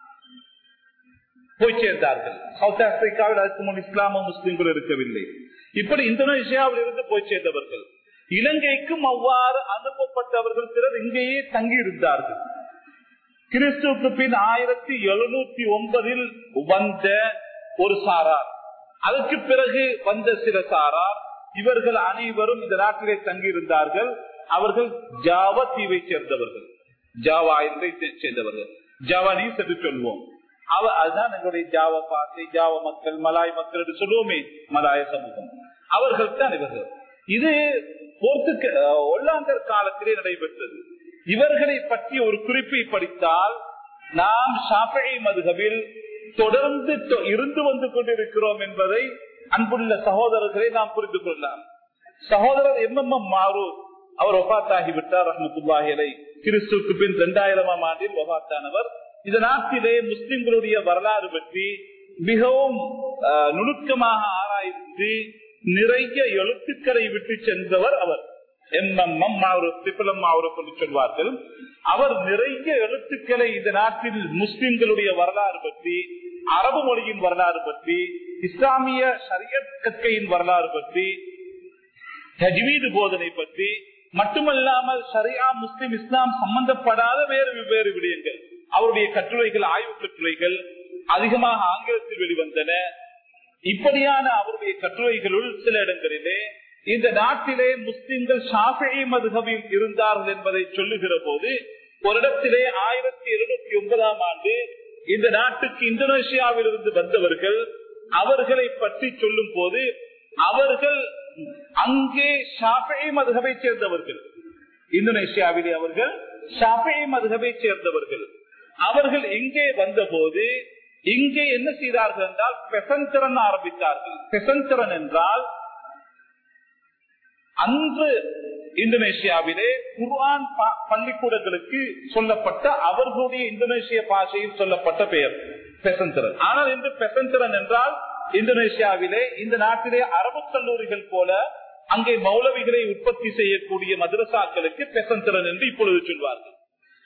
போய் சேர்ந்தார்கள் சவுத் ஆப்பிரிக்காவில் அதுக்கு முன் இஸ்லாமும் முஸ்லிம்கள் இருக்கவில்லை இப்படி இந்தோனேஷியாவில் இருந்து போய் சேர்ந்தவர்கள் இலங்கைக்கும் அவ்வாறு அனுப்பப்பட்டவர்கள் சிலர் இங்கேயே தங்கி இருந்தார்கள் கிறிஸ்துவுக்கு பின் ஆயிரத்தி எழுநூத்தி ஒன்பதில் வந்த ஒரு சாரார் அதற்கு பிறகு வந்த சில சாரார் இவர்கள் அனைவரும் இந்த நாட்டிலே தங்கியிருந்தார்கள் அவர்கள் ஜாவா தீவை சேர்ந்தவர்கள் ஜாவா என்பதை சேர்ந்தவர்கள் ஜாவானீஸ் என்று சொல்வோம் அவ அதுதான் எங்களுடைய ஜாவ பாசை ஜாவ மக்கள் மலாய் மக்கள் என்று சொல்லுவோமே மலாய சமூகம் அவர்கள் தான் இவர்கள் இது போர்த்துக்கு ஒல்லாந்தர் காலத்திலே நடைபெற்றது இவர்களை பற்றி ஒரு குறிப்பை படித்தால் நாம் ஷாஃபை மதுகவில் தொடர்ந்து இருந்து வந்து கொண்டிருக்கிறோம் என்பதை அன்புள்ள சகோதரர்களை நாம் புரிந்து கொள்ளலாம் சகோதரர் எம் எம் எம் மாறு அவர் ஒபாத்தாகிவிட்டார் ரஹமத்துல்லாஹிலை கிறிஸ்துக்கு பின் இரண்டாயிரமாம் ஆண்டில் ஒபாத்தானவர் இந்த நாட்டிலே முஸ்லிம்களுடைய வரலாறு பற்றி மிகவும் நுணுக்கமாக ஆராய்ந்து நிறைய எழுத்துக்களை விட்டு சென்றவர் அவர் எம் எம் எம் திப்பலம் என்று சொல்வார்கள் அவர் நிறைய எழுத்துக்களை இந்த நாட்டில் முஸ்லிம்களுடைய வரலாறு பற்றி அரபு மொழியின் வரலாறு பற்றி இஸ்லாமிய சரியத் கற்கையின் வரலாறு பற்றி தஜ்வீது போதனை பற்றி மட்டுமல்லாமல் சரியா முஸ்லிம் இஸ்லாம் சம்பந்தப்படாத வேறு வெவ்வேறு விடயங்கள் அவருடைய கட்டுரைகள் ஆய்வு கட்டுரைகள் அதிகமாக ஆங்கிலத்தில் வெளிவந்தன இப்படியான அவருடைய கட்டுரைகளுள் சில இடங்களிலே இந்த நாட்டிலே முஸ்லிம்கள் ஷாஃபி மதுகவில் இருந்தார்கள் என்பதை சொல்லுகிற போது ஒரு இடத்திலே ஆயிரத்தி இருநூத்தி ஒன்பதாம் ஆண்டு இந்த நாட்டுக்கு இந்தோனேஷியாவில் இருந்து வந்தவர்கள் அவர்களை பற்றி சொல்லும் போது அவர்கள் அங்கே ஷாஃபி மதுகவை சேர்ந்தவர்கள் இந்தோனேஷியாவிலே அவர்கள் ஷாஃபி மதுகவை சேர்ந்தவர்கள் அவர்கள் எங்கே வந்த போது இங்கே என்ன செய்தார்கள் என்றால் பெசந்திரன் ஆரம்பித்தார்கள் பெசந்திரன் என்றால் அன்று இந்தோனேஷியாவிலே குர்ஆன் பள்ளிக்கூடங்களுக்கு சொல்லப்பட்ட அவர்களுடைய இந்தோனேஷிய பாஷையில் சொல்லப்பட்ட பெயர் பெசந்திரன் ஆனால் இன்று பெசந்திரன் என்றால் இந்தோனேஷியாவிலே இந்த நாட்டிலே அரபு கல்லூரிகள் போல அங்கே மௌலவிகளை உற்பத்தி செய்யக்கூடிய மதரசாக்களுக்கு பெசந்திரன் என்று இப்பொழுது சொல்வார்கள்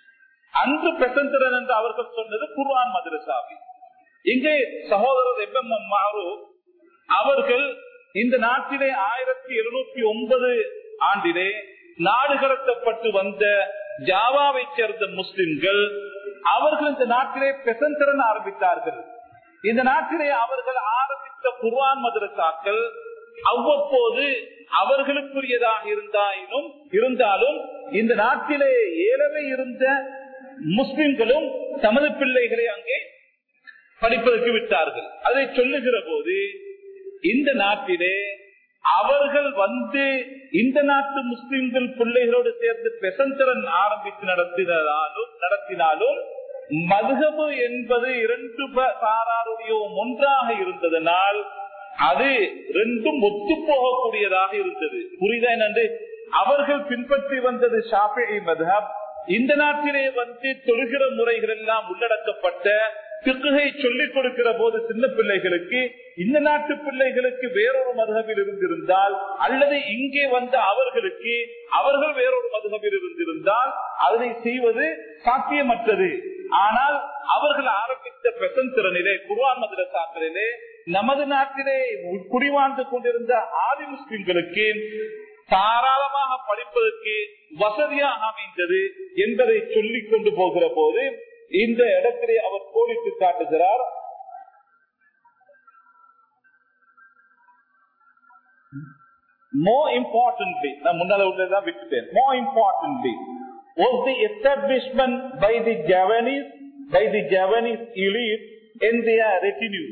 அன்று பெசந்திரன் என்று அவர்கள் சொன்னது குர்ஆன் மதரசாவி இங்கே சகோதரர் எம் எம் எம் மாறு அவர்கள் இந்த நாட்டிலே ஆயிரத்தி இருநூத்தி ஒன்பது ஆண்டிலே நாடு கடத்தப்பட்டு வந்த ஜாவாவை சேர்ந்த முஸ்லிம்கள் அவர்கள் இந்த நாட்டிலே பெசந்திரன் ஆரம்பித்தார்கள் இந்த நாட்டிலே அவர்கள் ஆரம்பித்த குர்வான் மதரசாக்கள் அவ்வப்போது அவர்களுக்குரியதாக இருந்தாயினும் இருந்தாலும் இந்த நாட்டிலே ஏழவே இருந்த முஸ்லிம்களும் தமது பிள்ளைகளை அங்கே படிப்பதற்கு விட்டார்கள் அதை சொல்லுகிற போது இந்த நாட்டிலே அவர்கள் வந்து இந்த நாட்டு முஸ்லிம்கள் பிள்ளைகளோடு சேர்ந்து பெசந்திரன் ஆரம்பித்து நடத்தினாலும் நடத்தினாலும் மதுகபு என்பது இரண்டு சாராருடைய ஒன்றாக இருந்ததனால் அது ரெண்டும் ஒத்து போகக்கூடியதாக இருந்தது புரிதா என்று அவர்கள் பின்பற்றி வந்தது ஷாஃபி மதுஹப் இந்த நாட்டிலே வந்து தொழுகிற முறைகள் எல்லாம் உள்ளடக்கப்பட்ட திக்குகை சொல்லிக் கொடுக்கிற போது சின்ன பிள்ளைகளுக்கு இந்த நாட்டு பிள்ளைகளுக்கு வேறொரு மதுகபில் இருந்திருந்தால் அல்லது இங்கே வந்த அவர்களுக்கு அவர்கள் வேறொரு மதுகபில் இருந்திருந்தால் அதனை செய்வது சாத்தியமற்றது ஆனால் அவர்கள் ஆரம்பித்த பெசந்திரனிலே குருவான் மதுரசாக்களிலே நமது நாட்டிலே குடிவாழ்ந்து கொண்டிருந்த ஆதி முஸ்லிம்களுக்கு தாராளமாக படிப்பதற்கு வசதியாக அமைந்தது என்பதை சொல்லிக் கொண்டு போகிற போது இந்த இடத்திலே அவர் கோடிட்டு காட்டுகிறார் more importantly நான் முன்னால உள்ளதான் விட்டுட்டேன் more importantly was the establishment by the Javanese by the Javanese elite in their retinue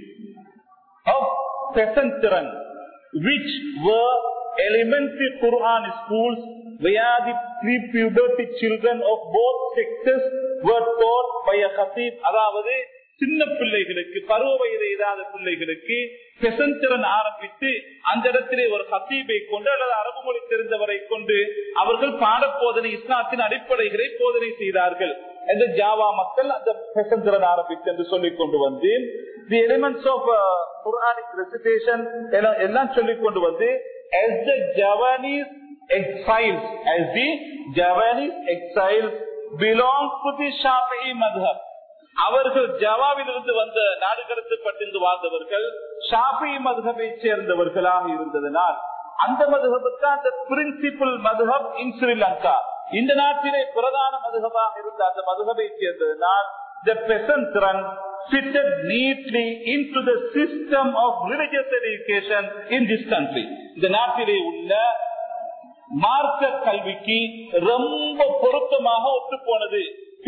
of peasantry which were elementary Quran schools where the pre-puberty children of both sexes were taught by a khatib அதாவது சின்ன பிள்ளைகளுக்கு பருவ வயது எய்தாத பிள்ளைகளுக்கு பெசந்திரன் ஆரம்பித்து அந்த இடத்திலே ஒரு ஹத்தீபை கொண்டு அல்லது அரபு மொழி தெரிந்தவரை கொண்டு அவர்கள் பாடப்போதனை இஸ்லாத்தின் அடிப்படைகளை போதனை செய்தார்கள் இந்த ஜாவா மக்கள் அந்த பெசந்திரன் ஆரம்பித்து என்று சொல்லிக் கொண்டு வந்து the elements of Quranic recitation எல்லாம் சொல்லிக் கொண்டு வந்து as the Javanese exiles as the Javanese exiles belong to the Shafi'i madhab அவர்கள் ஜவாவில் இருந்து வந்த நாடு கடத்தப்பட்டிருந்து வாழ்ந்தவர்கள் ஷாபி மதுகபை சேர்ந்தவர்களாக இருந்ததனால் அந்த மதுகபுக்கு அந்த பிரின்சிபல் மதுகப் இன் ஸ்ரீலங்கா இந்த நாட்டிலே பிரதான மதுகபாக இருந்த அந்த மதுகபை சேர்ந்ததனால் the peasant run fitted neatly into the system of religious education in this country இந்த நாட்டிலே உள்ள மார்க்க கல்விக்கு ரொம்ப பொருத்தமாக ஒத்து போனது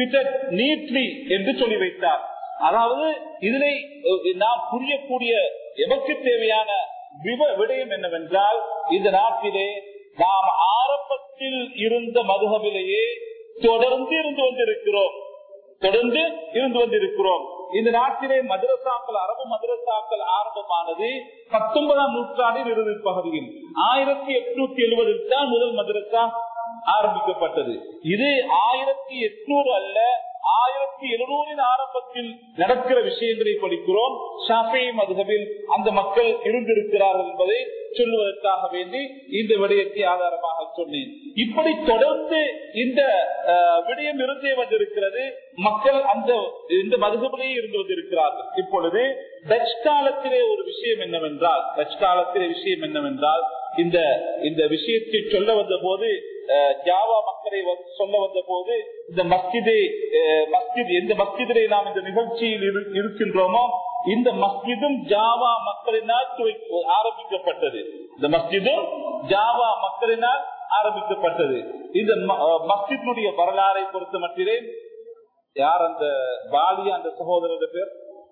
நீட்லி என்று சொல்லி வைத்தார் அதாவது இதனை நாம் புரியக்கூடிய எமக்கு தேவையான விடயம் என்னவென்றால் இந்த நாட்டிலே நாம் ஆரம்பத்தில் இருந்த மதுகவிலேயே தொடர்ந்து இருந்து கொண்டிருக்கிறோம் தொடர்ந்து இருந்து கொண்டிருக்கிறோம் இந்த நாட்டிலே மதரசாக்கள் அரபு மதரசாக்கள் ஆரம்பமானது பத்தொன்பதாம் நூற்றாண்டின் இறுதி பகுதியில் ஆயிரத்தி எட்நூத்தி எழுபதில் தான் முதல் மதரசா ஆரம்பிக்கப்பட்டது இது ஆயிரத்தி எட்நூறு அல்ல ஆயிரத்தி எழுநூறின் ஆரம்பத்தில் நடக்கிற விஷயங்களை படிக்கிறோம் ஷாஃபி மதுகபில் அந்த மக்கள் இருந்திருக்கிறார்கள் என்பதை சொல்லுவதற்காக வேண்டி இந்த விடயத்தை ஆதாரமாக சொன்னேன் இப்படி தொடர்ந்து இந்த விடயம் இருந்தே வந்திருக்கிறது மக்கள் அந்த இந்த மதுகபிலேயே இருந்து வந்திருக்கிறார்கள் இப்பொழுது டச் காலத்திலே ஒரு விஷயம் என்னவென்றால் டச் காலத்திலே விஷயம் என்னவென்றால் இந்த இந்த விஷயத்தை சொல்ல வந்த போது ஜாவா மக்களை சொல்ல வந்த போது இந்த மஸ்ஜிதை மஸ்ஜித் எந்த மஸ்ஜிதிலே நாம் இந்த நிகழ்ச்சியில் இருக்கின்றோமோ இந்த மஸ்ஜிதும் ஜாவா மக்களினால் ஆரம்பிக்கப்பட்டது இந்த மஸ்ஜிதும் ஜாவா மக்களினால் ஆரம்பிக்கப்பட்டது இந்த மஸ்ஜிதுடைய வரலாறை பொறுத்த மட்டிலே யார் அந்த பாலியா அந்த சகோதரர் பேர்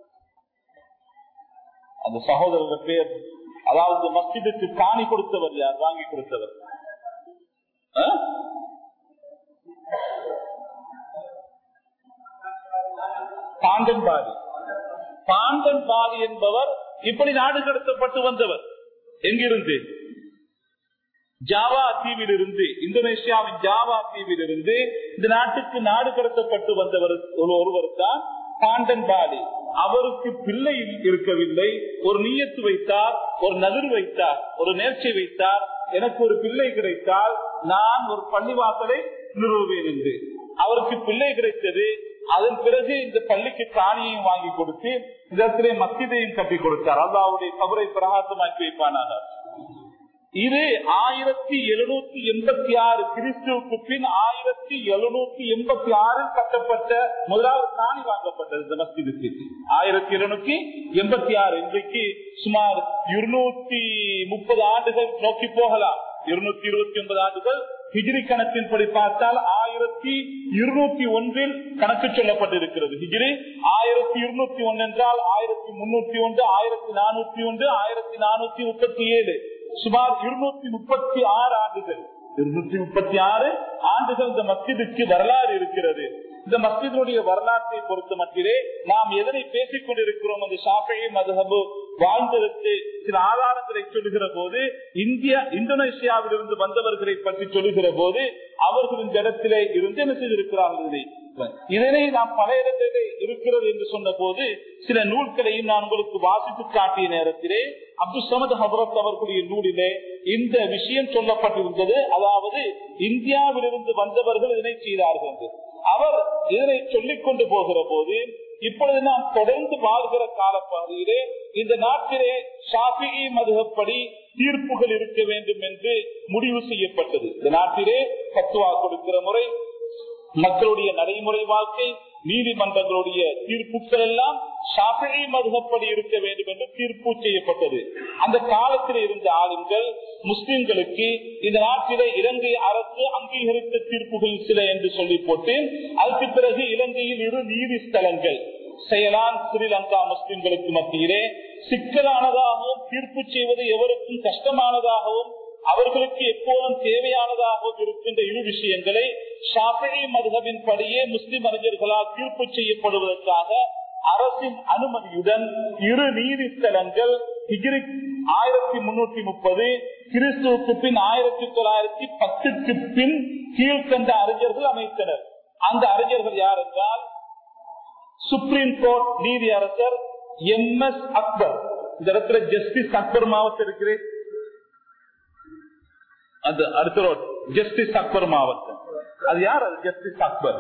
அந்த சகோதரர் பேர் அதாவது மஸ்ஜிதுக்கு காணி கொடுத்தவர் யார் வாங்கி கொடுத்தவர் பாண்டன்பாடி பாண்டன்பாடி என்பவர் இப்படி நாடு கடத்தப்பட்டு வந்தவர் எங்கிருந்து ஜாவா தீவில் இருந்து இந்தோனேஷியாவின் ஜாவா தீவில் இருந்து இந்த நாட்டுக்கு நாடு கடத்தப்பட்டு வந்தவர் ஒருவர் தான் பாண்டன்பாடி அவருக்கு பிள்ளை இருக்கவில்லை ஒரு நீயத்து வைத்தார் ஒரு நதிர் வைத்தார் ஒரு நேர்ச்சி வைத்தார் எனக்கு ஒரு பிள்ளை கிடைத்தால் நான் ஒரு பள்ளிவாசலை நிறுவுவேன் என்று அவருக்கு பிள்ளை கிடைத்தது அதன் பிறகு இந்த பள்ளிக்கு காணியையும் வாங்கி கொடுத்து இதத்திலே மத்தியதையும் கட்டி கொடுத்தார் அல்லாவுடைய கபரை பிரகாசமாக்கி வைப்பானார் இது ஆயிரத்தி எழுநூத்தி எண்பத்தி ஆறு கிறிஸ்துவுக்கு பின் ஆயிரத்தி எழுநூத்தி எண்பத்தி ஆறில் கட்டப்பட்ட முதலாவது காணி வாங்கப்பட்டது இந்த மஸ்ஜிதுக்கு ஆயிரத்தி எழுநூத்தி எண்பத்தி ஆறு இன்றைக்கு சுமார் இருநூத்தி முப்பது ஆண்டுகள் நோக்கி போகலாம் இருநூத்தி இருபத்தி ஒன்பது ஆண்டுகள் ஹிஜிரி கணக்கின்படி பார்த்தால் ஆயிரத்தி இருநூத்தி ஒன்றில் கணக்கு சொல்லப்பட்டிருக்கிறது ஹிஜிரி ஆயிரத்தி இருநூத்தி ஒன்று என்றால் ஆயிரத்தி முன்னூத்தி ஒன்று ஆயிரத்தி நானூத்தி ஒன்று ஆயிரத்தி நானூத்தி முப்பத்தி ஏழு சுமார் இருநூத்தி முப்பத்தி ஆறு ஆண்டுகள் இருநூத்தி முப்பத்தி ஆறு ஆண்டுகள் இந்த மஸ்ஜிதுக்கு வரலாறு இருக்கிறது இந்த மஸ்ஜிதுடைய வரலாற்றை பொறுத்த மட்டிலே நாம் எதனை பேசிக் கொண்டிருக்கிறோம் அந்த ஷாஃபி மதுஹபு வாழ்ந்ததற்கு சில ஆதாரங்களை சொல்லுகிற போது இந்தியா இந்தோனேஷியாவில் இருந்து வந்தவர்களை பற்றி சொல்லுகிற போது அவர்கள் இந்த இடத்திலே இருந்து என்ன செய்திருக்கிறார்கள் இதனை நாம் பல இடத்திலே இருக்கிறது என்று சொன்ன போது சில நூல்களையும் நான் உங்களுக்கு வாசித்து காட்டிய நேரத்திலே அப்துல் சமத் ஹபரத் அவர்களுடைய நூலிலே இந்த விஷயம் சொல்லப்பட்டிருந்தது அதாவது இந்தியாவிலிருந்து வந்தவர்கள் இதனை செய்தார்கள் என்று அவர் இதனை சொல்லிக் கொண்டு போகிற போது இப்பொழுது நாம் தொடர்ந்து வாழ்கிற காலப்பகுதியிலே இந்த நாட்டிலே ஷாஃபி மதுகப்படி தீர்ப்புகள் இருக்க வேண்டும் என்று முடிவு செய்யப்பட்டது இந்த நாட்டிலே பத்துவா கொடுக்கிற முறை மக்களுடைய நடைமுறை வாழ்க்கை நீதிமன்றங்களுடைய தீர்ப்புகள் எல்லாம் ஷாஃபி மதுகப்படி இருக்க வேண்டும் என்று தீர்ப்பு செய்யப்பட்டது அந்த காலத்தில் இருந்த ஆளுங்கள் முஸ்லிம்களுக்கு இந்த நாட்டிலே இலங்கை அரசு அங்கீகரித்த தீர்ப்புகள் சில என்று சொல்லி போட்டு அதற்கு பிறகு இலங்கையில் இரு நீதி ஸ்தலங்கள் செயலான் ஸ்ரீலங்கா முஸ்லிம்களுக்கு மத்தியிலே சிக்கலானதாகவும் தீர்ப்பு செய்வது எவருக்கும் கஷ்டமானதாகவும் அவர்களுக்கு எப்போதும் தேவையானதாகவும் இருக்கின்ற இரு விஷயங்களை ஷாஃபி மதுகவின் படியே முஸ்லிம் அறிஞர்களால் தீர்ப்பு செய்யப்படுவதற்காக அரசின் அனுமதியுடன் இரு நீதிஸ்தலங்கள் ஹிஜ்ரி ஆயிரத்தி முன்னூத்தி முப்பது கிறிஸ்துவுக்கு பின் ஆயிரத்தி தொள்ளாயிரத்தி பத்துக்கு பின் கீழ்கண்ட அறிஞர்கள் அமைத்தனர் அந்த அறிஞர்கள் யார் என்றால் சுப்ரீம் கோர்ட் நீதி அரசர் எம் எஸ் அக்பர் இந்த இடத்துல ஜஸ்டிஸ் அக்பர் மாவட்டம் இருக்கிறேன் அது அடுத்த ரோட் ஜஸ்டிஸ் அக்பர் மாவட்டம் அது யார் அது ஜஸ்டிஸ் அக்பர்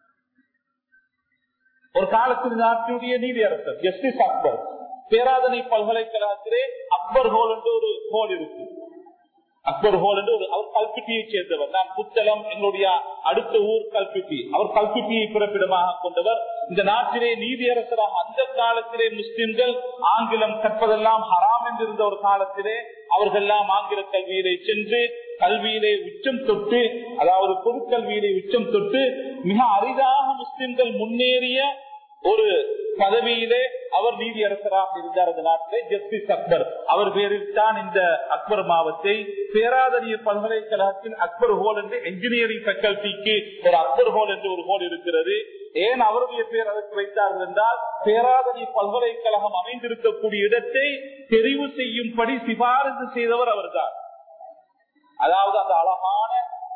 ஒரு காலத்தில் நாட்டினுடைய நீதி அரசர் ஜஸ்டிஸ் அக்பர் பேராதனை பல்கலைக்கழகத்திலே அக்பர் ஹோல் என்று ஒரு ஹோல் இருக்கு அக்பர் ஹோல் என்று ஒரு அவர் கல்பிட்டியை சேர்ந்தவர் நான் புத்தளம் எங்களுடைய அடுத்த ஊர் கல்பிட்டி அவர் கல்பிட்டியை பிறப்பிடமாக கொண்டவர் இந்த நாட்டிலே நீதியரசராக அந்த காலத்திலே முஸ்லிம்கள் ஆங்கிலம் கற்பதெல்லாம் ஹராம் என்றிருந்த ஒரு காலத்திலே அவர்கள் எல்லாம் ஆங்கில கல்வியிலே சென்று கல்வியிலே உச்சம் தொட்டு அதாவது பொது கல்வியிலே உச்சம் தொட்டு மிக அரிதாக முஸ்லிம்கள் முன்னேறிய ஒரு பதவியிலே அவர் நீதியரசராக இருந்தார் அந்த நாட்டிலே ஜஸ்டிஸ் அக்பர் அவர் பேரில் தான் இந்த அக்பர் மாவத்தை பேராதனிய பல்கலைக்கழகத்தில் அக்பர் ஹோல் என்று என்ஜினியரிங் ஃபேக்கல்டிக்கு ஒரு அக்பர் ஹோல் என்று ஒரு ஹோல் இருக்கிறது ஏன் அவருடைய பேர் அதற்கு வைத்தார்கள் என்றால் பேராதனி பல்கலைக்கழகம் அமைந்திருக்கக்கூடிய இடத்தை தெரிவு செய்யும்படி சிபாரிசு செய்தவர் அவர்தான் அதாவது அந்த அழகான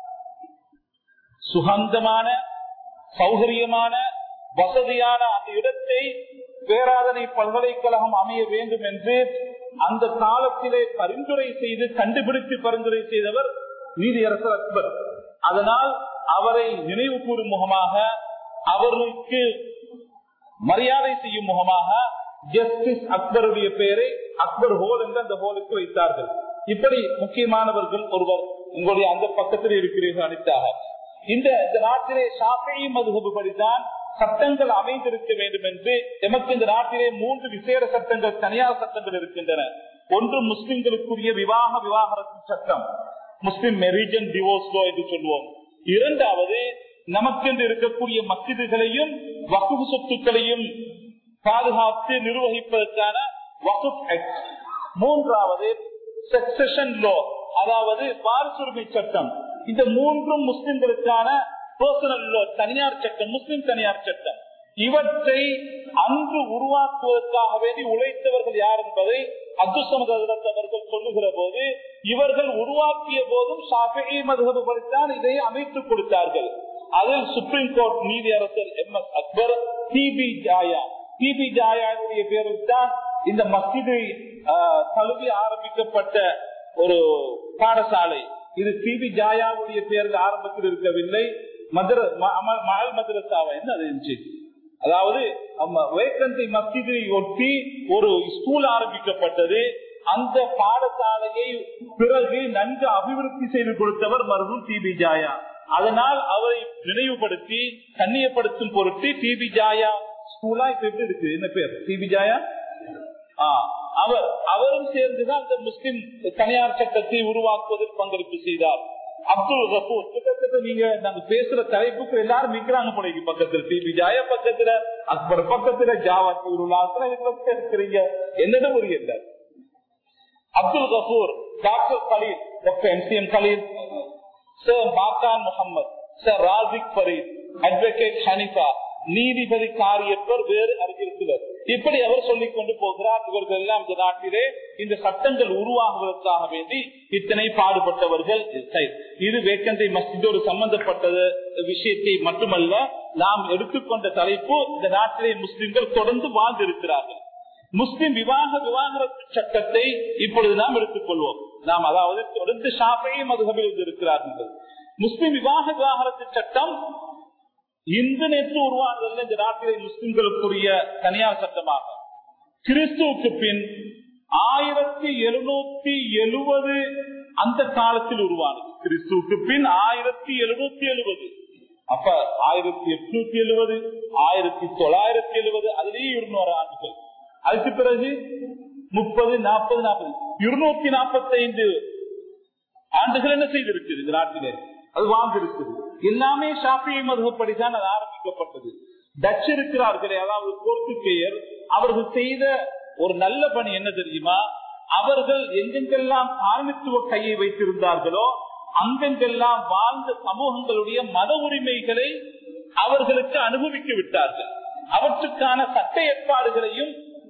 சுகந்தமான சௌகரியமான வசதியான அந்த இடத்தை பேராதனை பல்கலைக்கழகம் அமைய வேண்டும் என்று அந்த காலத்திலே பரிந்துரை செய்து கண்டுபிடித்து பரிந்துரை செய்தவர் நீதியரசர் அக்பர் அதனால் அவரை நினைவு கூறும் முகமாக அவர்களுக்கு மரியாதை செய்யும் முகமாக ஜஸ்டிஸ் அக்பருடைய பெயரை அக்பர் ஹோல் என்று அந்த ஹோலுக்கு வைத்தார்கள் இப்படி முக்கியமானவர்கள் ஒருவர் உங்களுடைய அந்த பக்கத்தில் இருக்கிறீர்கள் அனித்தாக இந்த இந்த நாட்டிலே ஷாஃபி மதுகபு படித்தான் சட்டங்கள் அமைந்திருக்க வேண்டும் என்று எமக்கு இந்த நாட்டிலே மூன்று விசேட சட்டங்கள் தனியார் சட்டங்கள் இருக்கின்றன ஒன்று முஸ்லிம்களுக்குரிய விவாக விவாகரத்து சட்டம் முஸ்லிம் மெரிஜன் டிவோர்ஸ் லோ என்று சொல்லுவோம் இரண்டாவது நமக்கென்று இருக்கக்கூடிய மசிதுகளையும் வகுப்பு சொத்துக்களையும் பாதுகாத்து நிர்வகிப்பதற்கான வகுப் ஆக்ட் மூன்றாவது சக்சஷன் லோ அதாவது வாரிசுரிமை சட்டம் இந்த மூன்றும் முஸ்லிம்களுக்கான பர்சனல் லோ தனியார் சட்டம் முஸ்லிம் தனியார் சட்டம் இவற்றை அன்று உருவாக்குவதற்காக வேண்டி உழைத்தவர்கள் யார் என்பதை அப்துசமதவர்கள் சொல்லுகிற போது இவர்கள் உருவாக்கிய போதும் ஷாஃபி மதுகது படித்தான் இதை அமைத்துக் கொடுத்தார்கள் அதில் சுப்ரீம் கோர்ட் நீதி அரசர் M S Akbar T B டிபி ஜாயாவுடைய பேரில் தான் இந்த மஸ்ஜிது கல்வி ஆரம்பிக்கப்பட்ட ஒரு பாடசாலை இது டிபி ஜாயாவுடைய பேரில் ஆரம்பத்தில் இருக்கவில்லை மதுர மகள் மதுரசாவை என்ன அது இருந்துச்சு அதாவது வேக்கந்தி மஸ்ஜிதை ஒட்டி ஒரு ஸ்கூல் ஆரம்பிக்கப்பட்டது அந்த பாடசாலையை பிறகு நன்கு அபிவிருத்தி செய்து கொடுத்தவர் மருதும் டிபி ஜாயா அதனால் அவரை நினைவுபடுத்தி கண்ணியப்படுத்தும் பொருட்டு டிபி ஜாயா ஸ்கூலா இப்ப எப்படி இருக்கு என்ன பேர் டிபி ஜாயா அவர் அவரும் சேர்ந்துதான் அந்த முஸ்லிம் தனியார் சட்டத்தை உருவாக்குவதில் பங்களிப்பு செய்தார் அப்துல் கபூர் கிட்டத்தட்ட நீங்க நாங்க பேசுற தலைப்புக்கு எல்லாரும் நிக்கிறாங்க போனீங்க பக்கத்துல டிபி ஜாயா பக்கத்துல அக்பர் பக்கத்துல ஜாவா இருக்கிறீங்க என்னது ஒரு இல்ல Abdul Gafoor doctor Kaleel doctor M C M Kaleel sir Macan Mohamed sir Razik Fareed advocate Haniffa நீதிபதி காரியப்பர் வேறு அறிஞர் இப்படி அவர் சொல்லிக் கொண்டு போகிறார் இவர்கள் எல்லாம் இந்த நாட்டிலே இந்த சட்டங்கள் உருவாகுவதற்காக வேண்டி இத்தனை பாடுபட்டவர்கள் இது வேக்கந்தை மஸ்ஜிதோடு சம்பந்தப்பட்டது விஷயத்தை மட்டுமல்ல நாம் எடுத்துக்கொண்ட தலைப்பு இந்த நாட்டிலே முஸ்லிம்கள் தொடர்ந்து வாழ்ந்திருக்கிறார்கள் முஸ்லிம் விவாக விவாகரத்து சட்டத்தை இப்பொழுது நாம் எடுத்துக்கொள்வோம் நாம் அதாவது தொடர்ந்து ஷாப்பையும் மதுகபில் இருக்கிறார்கள் முஸ்லிம் விவாக விவாகரத்து சட்டம் இந்து நேற்று உருவானதில் இந்த நாட்டிலே முஸ்லிம்களுக்குரிய தனியார் சட்டமாக கிறிஸ்துவுக்கு பின் ஆயிரத்தி எழுநூத்தி எழுபது அந்த காலத்தில் உருவானது கிறிஸ்துவுக்கு பின் ஆயிரத்தி எழுநூத்தி எழுபது அப்ப ஆயிரத்தி எட்நூத்தி எழுபது ஆயிரத்தி தொள்ளாயிரத்தி எழுபது அதுலேயே இருநூறு ஆண்டுகள் அதுக்கு பிறகு முப்பது நாற்பது நாற்பது இருநூத்தி நாற்பத்தி ஐந்து ஆண்டுகள் என்ன செய்திருக்குது இந்த நாட்டிலே அது வாழ்ந்திருக்குது எல்லாமே ஷாப்பியை மதுகப்படிதான் அது ஆரம்பிக்கப்பட்டது டச் இருக்கிறார்களே அதாவது போர்த்துகேயர் அவர்கள் செய்த ஒரு நல்ல பணி என்ன தெரியுமா அவர்கள் எங்கெங்கெல்லாம் காலனித்துவ கையை வைத்திருந்தார்களோ அங்கெங்கெல்லாம் வாழ்ந்த சமூகங்களுடைய மத உரிமைகளை அவர்களுக்கு அனுபவிக்க விட்டார்கள் அவற்றுக்கான சட்ட ஏற்பாடுகளையும்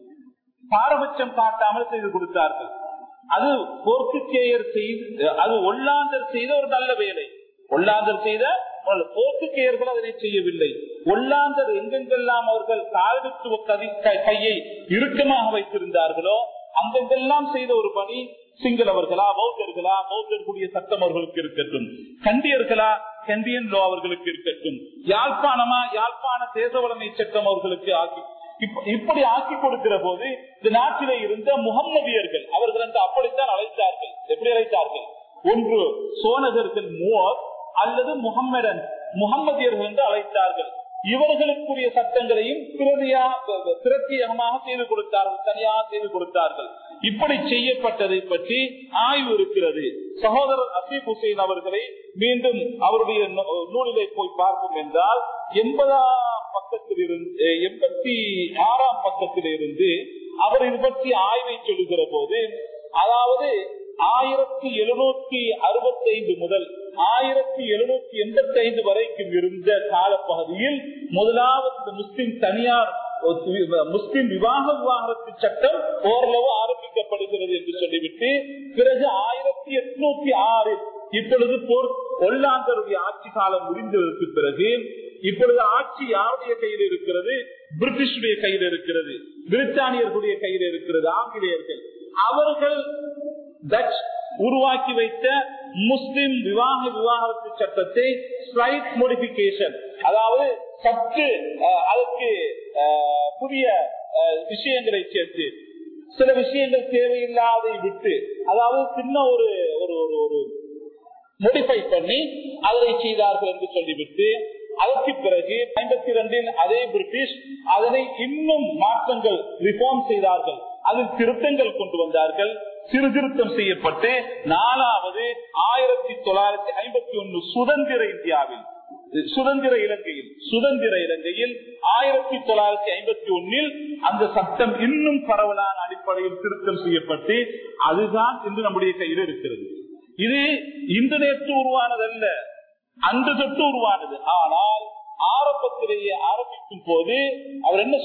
பாரபட்சம் காட்டாமல் செய்து கொடுத்தார்கள் அது போர்த்துகேயர் செய்து அது ஒல்லாந்தர் செய்த ஒரு நல்ல வேலை ஒல்லாந்தர் செய்த போர்த்துகேயர்கள் அதனை செய்யவில்லை ஒல்லாந்தர் எங்கெங்கெல்லாம் அவர்கள் காலனித்துவ கையை இறுக்கமாக வைத்திருந்தார்களோ அங்கெங்கெல்லாம் செய்த ஒரு பணி சிங்களவர்களா பௌத்தர்களா பௌத்தர்களுடைய சட்டம் அவர்களுக்கு இருக்கட்டும் கண்டியர்களா கண்டியன் லோ அவர்களுக்கு இருக்கட்டும் யாழ்ப்பாணமா யாழ்ப்பாண தேசவளமை சட்டம் அவர்களுக்கு ஆகி இப்படி ஆக்கி கொடுக்கிற போது இந்த நாட்டிலே இருந்த முகம்மதியர்கள் அவர்கள் என்று அப்படித்தான் அழைத்தார்கள் எப்படி அழைத்தார்கள் ஒன்று சோனகர்கள் மூவர் அல்லது முகம்மதன் முகம்மதியர்கள் என்று அழைத்தார்கள் இவர்களுக்குரிய சட்டங்களையும் பிரதியா பிரத்யேகமாக செய்து கொடுத்தார்கள் தனியாக செய்து கொடுத்தார்கள் இப்படி செய்யப்பட்டதை பற்றி ஆய்வு இருக்கிறது சகோதரர் அசீப் ஹுசைன் அவர்களை மீண்டும் அவருடைய நூலிலே போய் பார்க்கும் என்றால் எண்பதாம் பக்கத்தில் இருந்து எண்பத்தி ஆறாம் பக்கத்தில் இருந்து அவர் இது பற்றி ஆய்வை சொல்லுகிற போது அதாவது ஆயிரத்தி எழுநூத்தி அறுபத்தி ஐந்து முதல் ஆயிரத்தி எழுநூத்தி எண்பத்தி ஐந்து வரைக்கும் இருந்த காலப்பகுதியில் முதலாவது முஸ்லிம் தனியார் முஸ்லிம் விவாக விவாகரத்து சட்டம் ஓரளவு ஆரம்பிக்கப்படுகிறது என்று சொல்லிவிட்டு பிறகு ஆயிரத்தி எட்நூத்தி ஆறு இப்பொழுது போர் ஒல்லாந்தருடைய ஆட்சி காலம் முடிந்ததற்கு பிறகு இப்பொழுது ஆட்சி யாருடைய கையில் இருக்கிறது பிரிட்டிஷுடைய கையில் இருக்கிறது பிரித்தானியர்களுடைய கையில் இருக்கிறது ஆங்கிலேயர்கள் அவர்கள் டச் உருவாக்கி வைத்த முஸ்லிம் விவாக விவாகரத்து சட்டத்தை ஸ்லைட் மோடிபிகேஷன் அதாவது சற்று அதற்கு புதிய விஷயங்களை சேர்த்து சில விஷயங்கள் தேவையில்லாதை விட்டு அதாவது சின்ன ஒரு ஒரு ஒரு மோடிஃபை பண்ணி அதை செய்தார்கள் என்று சொல்லிவிட்டு அதற்கு பிறகு ஐம்பத்தி இரண்டில் அதே பிரிட்டிஷ் அதனை இன்னும் மாற்றங்கள் ரிஃபார்ம் செய்தார்கள் அதில் திருத்தங்கள் கொண்டு வந்தார்கள் சீர்திருத்தம் செய்யப்பட்டு நாலாவது ஆயிரத்தி தொள்ளாயிரத்தி ஐம்பத்தி ஒன்னு சுதந்திர இந்தியாவில் சுதந்திர இலங்கையில் சுதந்திர இலங்கையில் ஆயிரத்தி தொள்ளாயிரத்தி ஐம்பத்தி ஒன்னில் அந்த சட்டம் இன்னும் பரவலான அடிப்படையில் திருத்தம் செய்யப்பட்டு அதுதான் இன்று நம்முடைய கையில் இருக்கிறது இது இன்று நேற்று உருவானதல்ல அன்று தொட்டு உருவானது ஆனால் ஆரம்பத்திலேயே ஆரம்பிக்கும் போது அவர் என்ன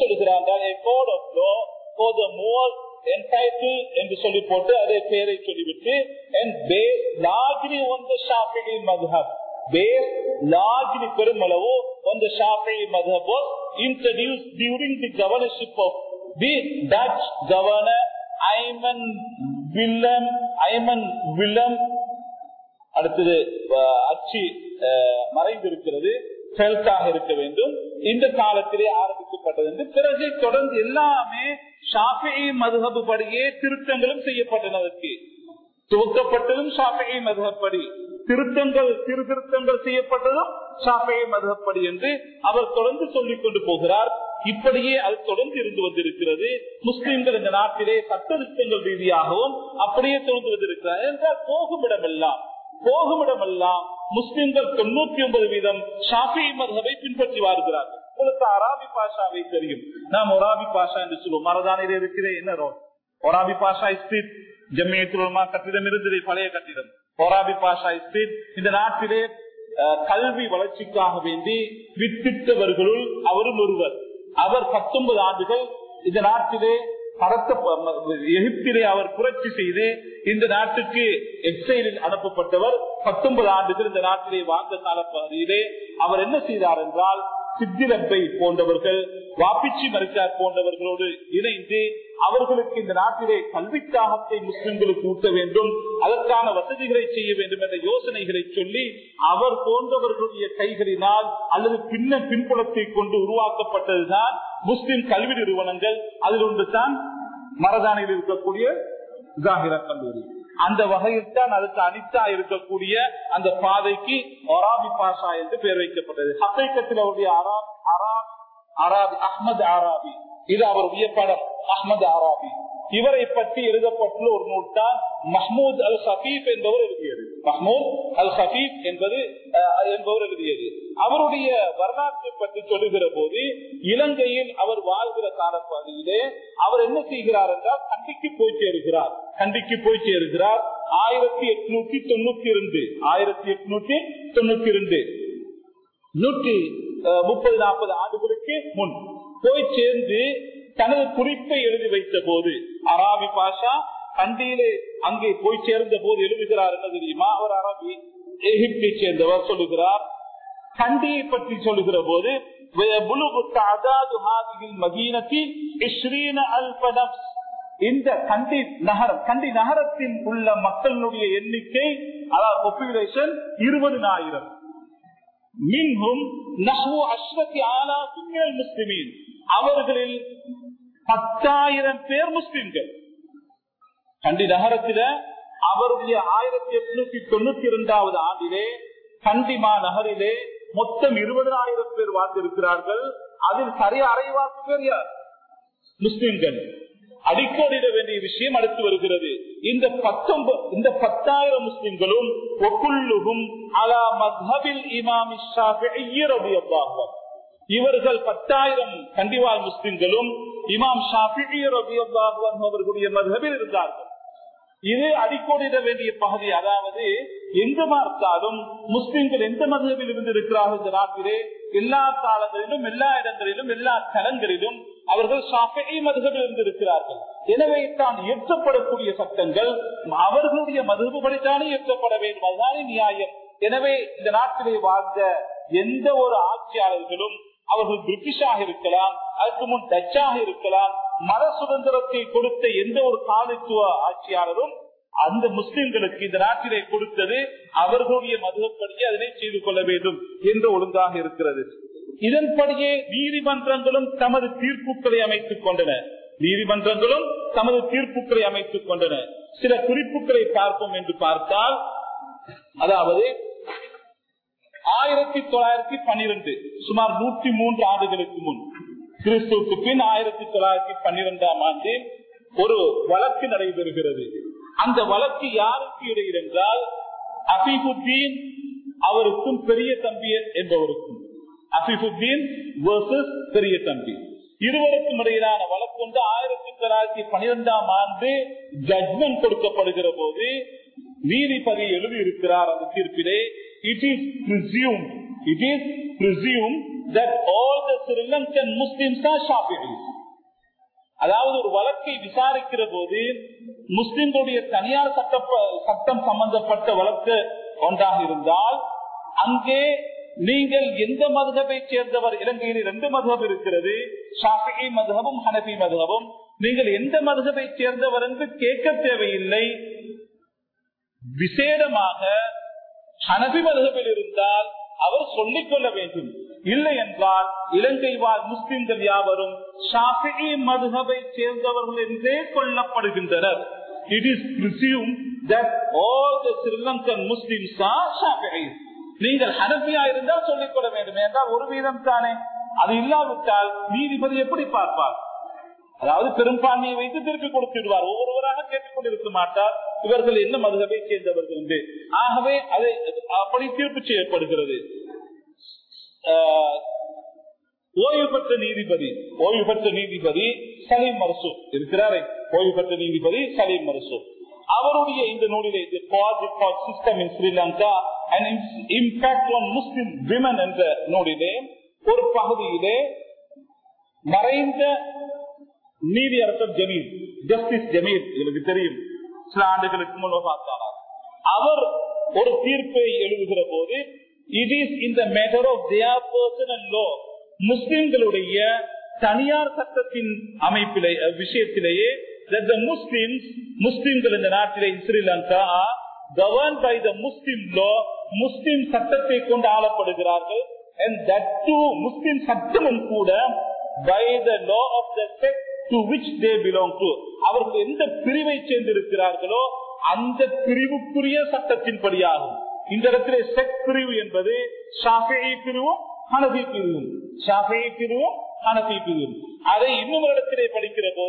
சொல்லுகிறார் என்று சொல்லி போட்டு அதே பெயரை சொல்லிவிட்டு largely பெருமளவு on the Shafi'i madhab was introduced during the governorship of the Dutch governor Ayman Willem Ayman Willem அடுத்தது அச்சு மறைந்திருக்கிறது செல்காக இருக்க வேண்டும் இந்த காலத்திலே ஆரம்பிக்கப்பட்டது என்று பிறகு தொடர்ந்து எல்லாமே ஷாஃபி மதுகபு படியே திருத்தங்களும் செய்யப்பட்டனதற்கு துவக்கப்பட்டதும் ஷாஃபி மதுகப்படி திருத்தங்கள் திருத்திருத்தங்கள் செய்யப்பட்டதும் ஷாஃபி மதுகப்படி என்று அவர் தொடர்ந்து சொல்லிக் கொண்டு போகிறார் இப்படியே அது தொடர்ந்து இருந்து வந்திருக்கிறது முஸ்லிம்கள் இந்த நாட்டிலே சட்டத்திட்டங்கள் ரீதியாகவும் அப்படியே தொடர்ந்து வந்திருக்கிறார் என்றால் போகும் இடமெல்லாம் போகுமிடமெல்லாம் முஸ்லிம்கள் தொண்ணூத்தி ஒன்பது வீதம் ஷாஃபி மதவை பின்பற்றி வருகிறார்கள் உங்களுக்கு அராபி பாஷாவை தெரியும் நாம் ஒராபி பாஷா என்று சொல்லுவோம் மரதானில இருக்கிற என்ன ரோட் ஒராபி பாஷா ஸ்ட்ரீட் ஜம்மியத்துலமா கட்டிடம் இருந்தது பழைய கட்டிடம் ஒராபி பாஷா ஸ்ட்ரீட் இந்த நாட்டிலே கல்வி வளர்ச்சிக்காக வேண்டி வித்திட்டவர்களுள் அவரும் ஒருவர் அவர் பத்தொன்பது ஆண்டுகள் இந்த நாட்டிலே படத்த எகிப்திலே அவர் புரட்சி செய்து இந்த நாட்டுக்கு எக்ஸைலில் அனுப்பப்பட்டவர் பத்தொன்பது ஆண்டுகள் இந்த நாட்டிலே வாழ்ந்த காலப்பகுதியிலே அவர் என்ன செய்தார் என்றால் சித்திரப்பை போன்றவர்கள் வாப்பிச்சி மரிச்சார் போன்றவர்களோடு இணைந்து அவர்களுக்கு இந்த நாட்டிலே கல்விக்காகத்தை முஸ்லிம்களுக்கு ஊட்ட வேண்டும் அதற்கான வசதிகளை செய்ய வேண்டும் என்ற யோசனைகளை சொல்லி அவர் போன்றவர்களுடைய கைகளினால் அல்லது பின்ன பின்புலத்தை கொண்டு உருவாக்கப்பட்டதுதான் முஸ்லிம் கல்வி நிறுவனங்கள் அதில் ஒன்று தான் மரதானில் இருக்கக்கூடிய ஜாகிரா கல்லூரி அந்த வகையில் தான் அதுக்கு அனித்தா இருக்கக்கூடிய அந்த பாதைக்கு ஒராபி பாஷா என்று பெயர் வைக்கப்பட்டது ஹசைக்கத்தில் அவருடைய அராபி அராபி அஹமது ஆராபி இது அவருடைய படம் அஹமது ஆராபி இவரை பற்றி எழுதப்பட்டுள்ள ஒரு நூல் தான் மஹமூத் அல் ஹபீப் என்பவர் எழுதியது மஹமூத் அல் ஹபீப் என்பது அஹ், என்பவர் எழுதியது அவருடைய வரலாற்றை பற்றி சொல்லுகிற போது இலங்கையில் அவர் வாழ்கிற காலப்பகுதியிலே அவர் என்ன செய்கிறார் என்றால் கண்டிக்கு போய் சேருகிறார் கண்டிக்கு போய் சேருகிறார் ஆயிரத்தி எட்நூத்தி தொண்ணூத்தி இரண்டு ஆயிரத்தி எட்நூத்தி தொண்ணூத்தி இரண்டு நூற்றி அஹ், முப்பது நாற்பது ஆண்டுகளுக்கு முன் போய் சேர்ந்து தனது குறிப்பை எழுதி வைத்த போது அராபி பாஷா கண்டியிலே அங்கே போய் சேர்ந்த போது எழுதுகிறார் என்ன தெரியுமா அவர் அரபி எகிப்தை சேர்ந்தவர் சொல்லுகிறார் கண்டியை பற்றி சொல்லுகிற போது وَيَبْلُغُ تعداد هذه المدينة 20,000 نفس. இந்த கண்டி நகரம் கண்டி நகரத்தில் உள்ள மக்களுடைய எண்ணிக்கை அதாவது பாப்புலேஷன் இருபதுனாயிரம் மின்ஹும் நஹ்வு அஷ்ரத்தி ஆலாஃபின் மினல் முஸ்லிமீன் அவர்களில் பத்தாயிரம் பேர் முஸ்லிம்கள் கண்டி நகரத்தில அவருடைய ஆயிரத்தி எட்நூத்தி தொண்ணூத்தி இரண்டாவது ஆண்டிலே கண்டிமா நகரிலே மொத்தம் இருபதாயிரம் பேர் வாழ்ந்திருக்கிறார்கள் அதில் சரியா அரைவாசி பேர் யார் முஸ்லிம்கள் அடிக்கோடிட வேண்டிய விஷயம் அடுத்து வருகிறது இந்த பத்தொன்பது இந்த பத்தாயிரம் முஸ்லிம்களும் ஒக்குள்ளுகும் அலா மத்ஹபில் இமாமி ஷாஃபிஈ ரலியல்லாஹு அன்ஹு. இவர்கள் பத்தாயிரம் கண்டிவால் முஸ்லிம்களும் இமாம் ஷாஃபிஈ ரலியல்லாஹு அன்ஹு அவர்களுடைய மத்ஹபில் இருந்தார்கள் இது அடிக்கோடிட வேண்டிய பகுதி அதாவது எங்கு பார்த்தாலும் முஸ்லிம்கள் எந்த மதத்தில் இருந்து இருக்கிறார்கள் இந்த நாட்டிலே எல்லா காலங்களிலும் எல்லா இடங்களிலும் எல்லா தலங்களிலும் அவர்கள் ஷாஃபிஈ மதுகபில் இருந்து இருக்கிறார்கள் எனவே தான் இயற்றப்படக்கூடிய சட்டங்கள் அவர்களுடைய மதுபடித்தானே இயற்றப்பட வேண்டும் அதுதானே நியாயம் எனவே இந்த நாட்டிலே வாழ்ந்த எந்த ஒரு ஆட்சியாளர்களும் அவர்கள் பிரிட்டிஷாக இருக்கலாம் அதுக்கு முன் டச்சாக இருக்கலாம் மத சுதந்திரத்தை கொடுத்த எந்த ஒரு காலத்துவ ஆட்சியாளரும் அந்த முஸ்லிம்களுக்கு இந்த நாட்டிலே கொடுத்தது அவர்களுடைய மதுவப்படியே அதனை செய்து கொள்ள வேண்டும் என்று ஒழுங்காக இருக்கிறது இதன்படியே நீதிமன்றங்களும் தமது தீர்ப்புகளை அமைத்துக் கொண்டன நீதிமன்றங்களும் தமது தீர்ப்புகளை அமைத்துக் கொண்டன சில குறிப்புகளை பார்ப்போம் என்று பார்த்தால் அதாவது ஆயிரத்தி தொள்ளாயிரத்தி பன்னிரண்டு சுமார் நூற்றி மூன்று ஆண்டுகளுக்கு முன் கிறிஸ்துவுக்கு பின் ஆயிரத்தி தொள்ளாயிரத்தி பன்னிரெண்டாம் ஆண்டு ஒரு வழக்கு நடைபெறுகிறது அந்த வழக்கு யாருக்கு இடையில் என்றால் அபிபுத்தீன் அவருக்கும் பெரிய தம்பி என்பவருக்கும் அபிபுத்தீன் வர்சஸ் பெரிய தம்பி இருவருக்கும் இடையிலான வழக்கு வந்து ஆயிரத்தி தொள்ளாயிரத்தி பன்னிரெண்டாம் ஆண்டு ஜட்மெண்ட் கொடுக்கப்படுகிற போது நீதிபதி எழுதியிருக்கிறார் அந்த தீர்ப்பிலே it is presumed it is presumed that all the Sri Lankan Muslims are Shafi'is அதாவது ஒரு வழக்கை விசாரிக்கிற போது முஸ்லிம்களுடைய தனியார் சட்ட சட்டம் சம்பந்தப்பட்ட வழக்கு ஒன்றாக இருந்தால் அங்கே நீங்கள் எந்த மதுகபை சேர்ந்தவர் இலங்கையில் ரெண்டு மதுகப் இருக்கிறது ஷாஃபி மதுகபும் ஹனபி மதுகபும் நீங்கள் எந்த மதுகபை சேர்ந்தவர் என்று கேட்க தேவையில்லை விசேடமாக ஹனபி மதுகபில் இருந்தால் அவர் சொல்லிக் கொள்ள வேண்டும் இல்லை என்றால் இலங்கை வாழ் முஸ்லிம்கள் யாவரும் ஷாஃபி மதுகபை சேர்ந்தவர்கள் என்றே கொல்லப்படுகின்றனர் it is presumed that all the Sri Lankan Muslims are Shafi'is. நீங்கள் ஹனபியா இருந்தால் சொல்லிக் கொள்ள வேண்டும் என்றால் ஒரு வீதம் தானே அது இல்லாவிட்டால் நீதிபதி எப்படி பார்ப்பார் அதாவது பெரும்பான்மையை வைத்து திருப்பி கொடுத்துடுவார் ஒவ்வொருவராக கேட்டுக் கொண்டிருக்க மாட்டார் இவர்கள் என்ன மதுகவை சேர்ந்தவர்கள் என்று ஆகவே அதை அப்படி தீர்ப்பு செய்யப்படுகிறது ஆஹ், ஓய்வு பெற்ற நீதிபதி ஓய்வு பெற்ற நீதிபதி சலீம் மர்சூப் இருக்கிறாரே ஓய்வு பெற்ற நீதிபதி சலீம் மர்சூப் அவருடைய இந்த நூலிலே system in Sri Lanka and impact on Muslim women என்ற நூலிலே ஒரு பகுதியிலே மறைந்த நீதியரசர் ஜமீல் ஜஸ்டிஸ் ஜமீல் எனக்கு தெரியும் சில ஆண்டுகளுக்கு முன்பு பார்த்தாரார் அவர் ஒரு தீர்ப்பை எழுதுகிற போது இட் இஸ் இந்த matter of their personal law முஸ்லிம்களுடைய தனியார் சட்டத்தின் அமைப்பிலே அஹ், விஷயத்திலேயே that the Muslims முஸ்லிம்கள் இந்த நாட்டிலே Sri Lanka governed by the Muslim law முஸ்லிம் சட்டத்தை கொண்டு ஆளப்படுகிறார்கள் and that too முஸ்லிம் சட்டமும் கூட by the law of the sect to which they belong to அவர்கள் எந்த பிரிவை சேர்ந்திருக்கிறார்களோ அந்த பிரிவுக்குரிய சட்டத்தின்படியாகும் இந்த இடத்திலே செக் பிரிவு என்பது ஷாஃபிஈ பிரிவும் ஹனபி பிரிவும் ஷாஃபிஈ பிரிவும் ஹனபி பிரிவும் அதை இன்னும் இடத்திலே படிக்கிற போது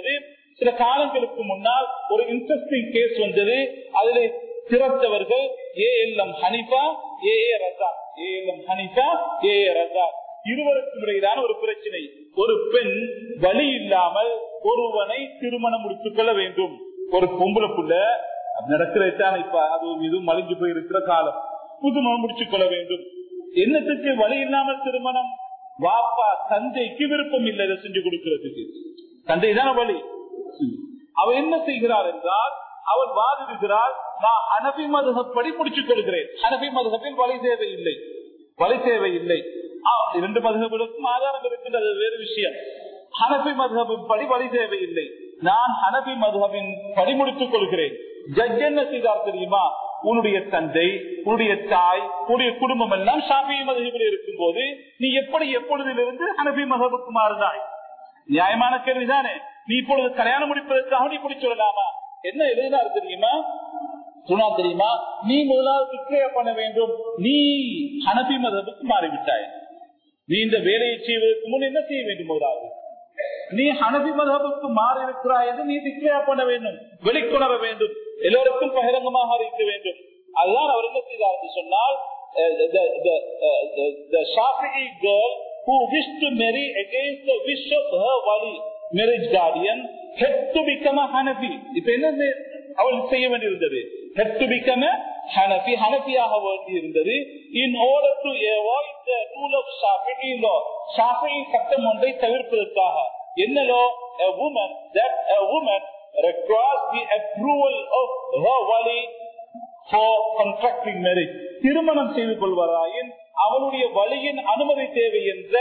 போது சில காலங்களுக்கு முன்னால் ஒரு இன்ட்ரெஸ்டிங் கேஸ் வந்தது அதில் திறத்தவர்கள் A L M Hanifa A A Raza A L M Hanifa A A Raza இருவருக்கும் இடையிலான ஒரு பிரச்சனை ஒரு பெண் வழி இல்லாமல் ஒருவனை திருமணம் முடித்துக் கொள்ள வேண்டும் ஒரு பொம்பளை புள்ள நடக்கிறதான் இப்ப அது இது மலிஞ்சு போயிருக்கிற காலம் புதுமணம் முடிச்சுக் கொள்ள வேண்டும் என்னத்துக்கு வழி இல்லாமல் திருமணம் வாப்பா தந்தைக்கு விருப்பம் இல்லை இதை செஞ்சு கொடுக்கிறதுக்கு தந்தை தான வழி அவர் என்ன செய்கிறார் என்றால் அவர் வாதிடுகிறார் நான் அனபி மதுகப்படி முடிச்சுக் கொள்கிறேன் அனபி மதுகப்பில் வழி தேவை இல்லை வழி தேவை இல்லை இரண்டு மதுகங்களுக்கும் ஆதாரம் இருக்கின்றது வேறு விஷயம் ஹனபி மதுகபின் படி வழி தேவையில்லை நான் ஹனபி மதுகபின் படி முடித்துக் கொள்கிறேன் ஜட்ஜ் என்ன செய்தார் தெரியுமா உன்னுடைய தந்தை உன்னுடைய தாய் உன்னுடைய குடும்பம் எல்லாம் ஷாபி மதுகபில் இருக்கும் போது நீ எப்படி எப்பொழுதிலிருந்து ஹனபி மதுகபுக்கு மாறுதாய் நியாயமான கேள்விதானே நீ இப்பொழுது கல்யாணம் முடிப்பதற்காக நீ இப்படி சொல்லலாமா என்ன எழுதினார் தெரியுமா சொன்னா தெரியுமா நீ முதலாவது டிக்ளேர் பண்ண வேண்டும் நீ ஹனபி மதத்துக்கு மாறிவிட்டாய் நீ இந்த வேலையை செய்வதற்கு முன் என்ன செய்ய வேண்டும் முதலாவது நீ ஹனபி மதபுக்கு மாறி இருக்கிறாய் என்று நீ டிக்ளேர் பண்ண வேண்டும் வெளிக்கொணர வேண்டும் எல்லோருக்கும் பகிரங்கமாக அறிவிக்க வேண்டும் அதுதான் அவர் என்ன செய்தார் என்று சொன்னால் the Shafi'i girl who wished to marry against the wish of her wali marriage guardian had to become a Hanafi. இப்ப என்ன அவள் செய்ய வேண்டியிருந்தது had to become a Hanafi, Hanafiயாக வேண்டி இருந்தது in order to avoid the rule of Shafi'i law. Shafi'i சட்டம் ஒன்றை தவிர்ப்பதற்காக என்ன law? A woman, that a woman requires the approval of her wali for contracting marriage. திருமணம் செய்து கொள்வதாயின் அவனுடைய வழியின் அனுமதி தேவை என்ற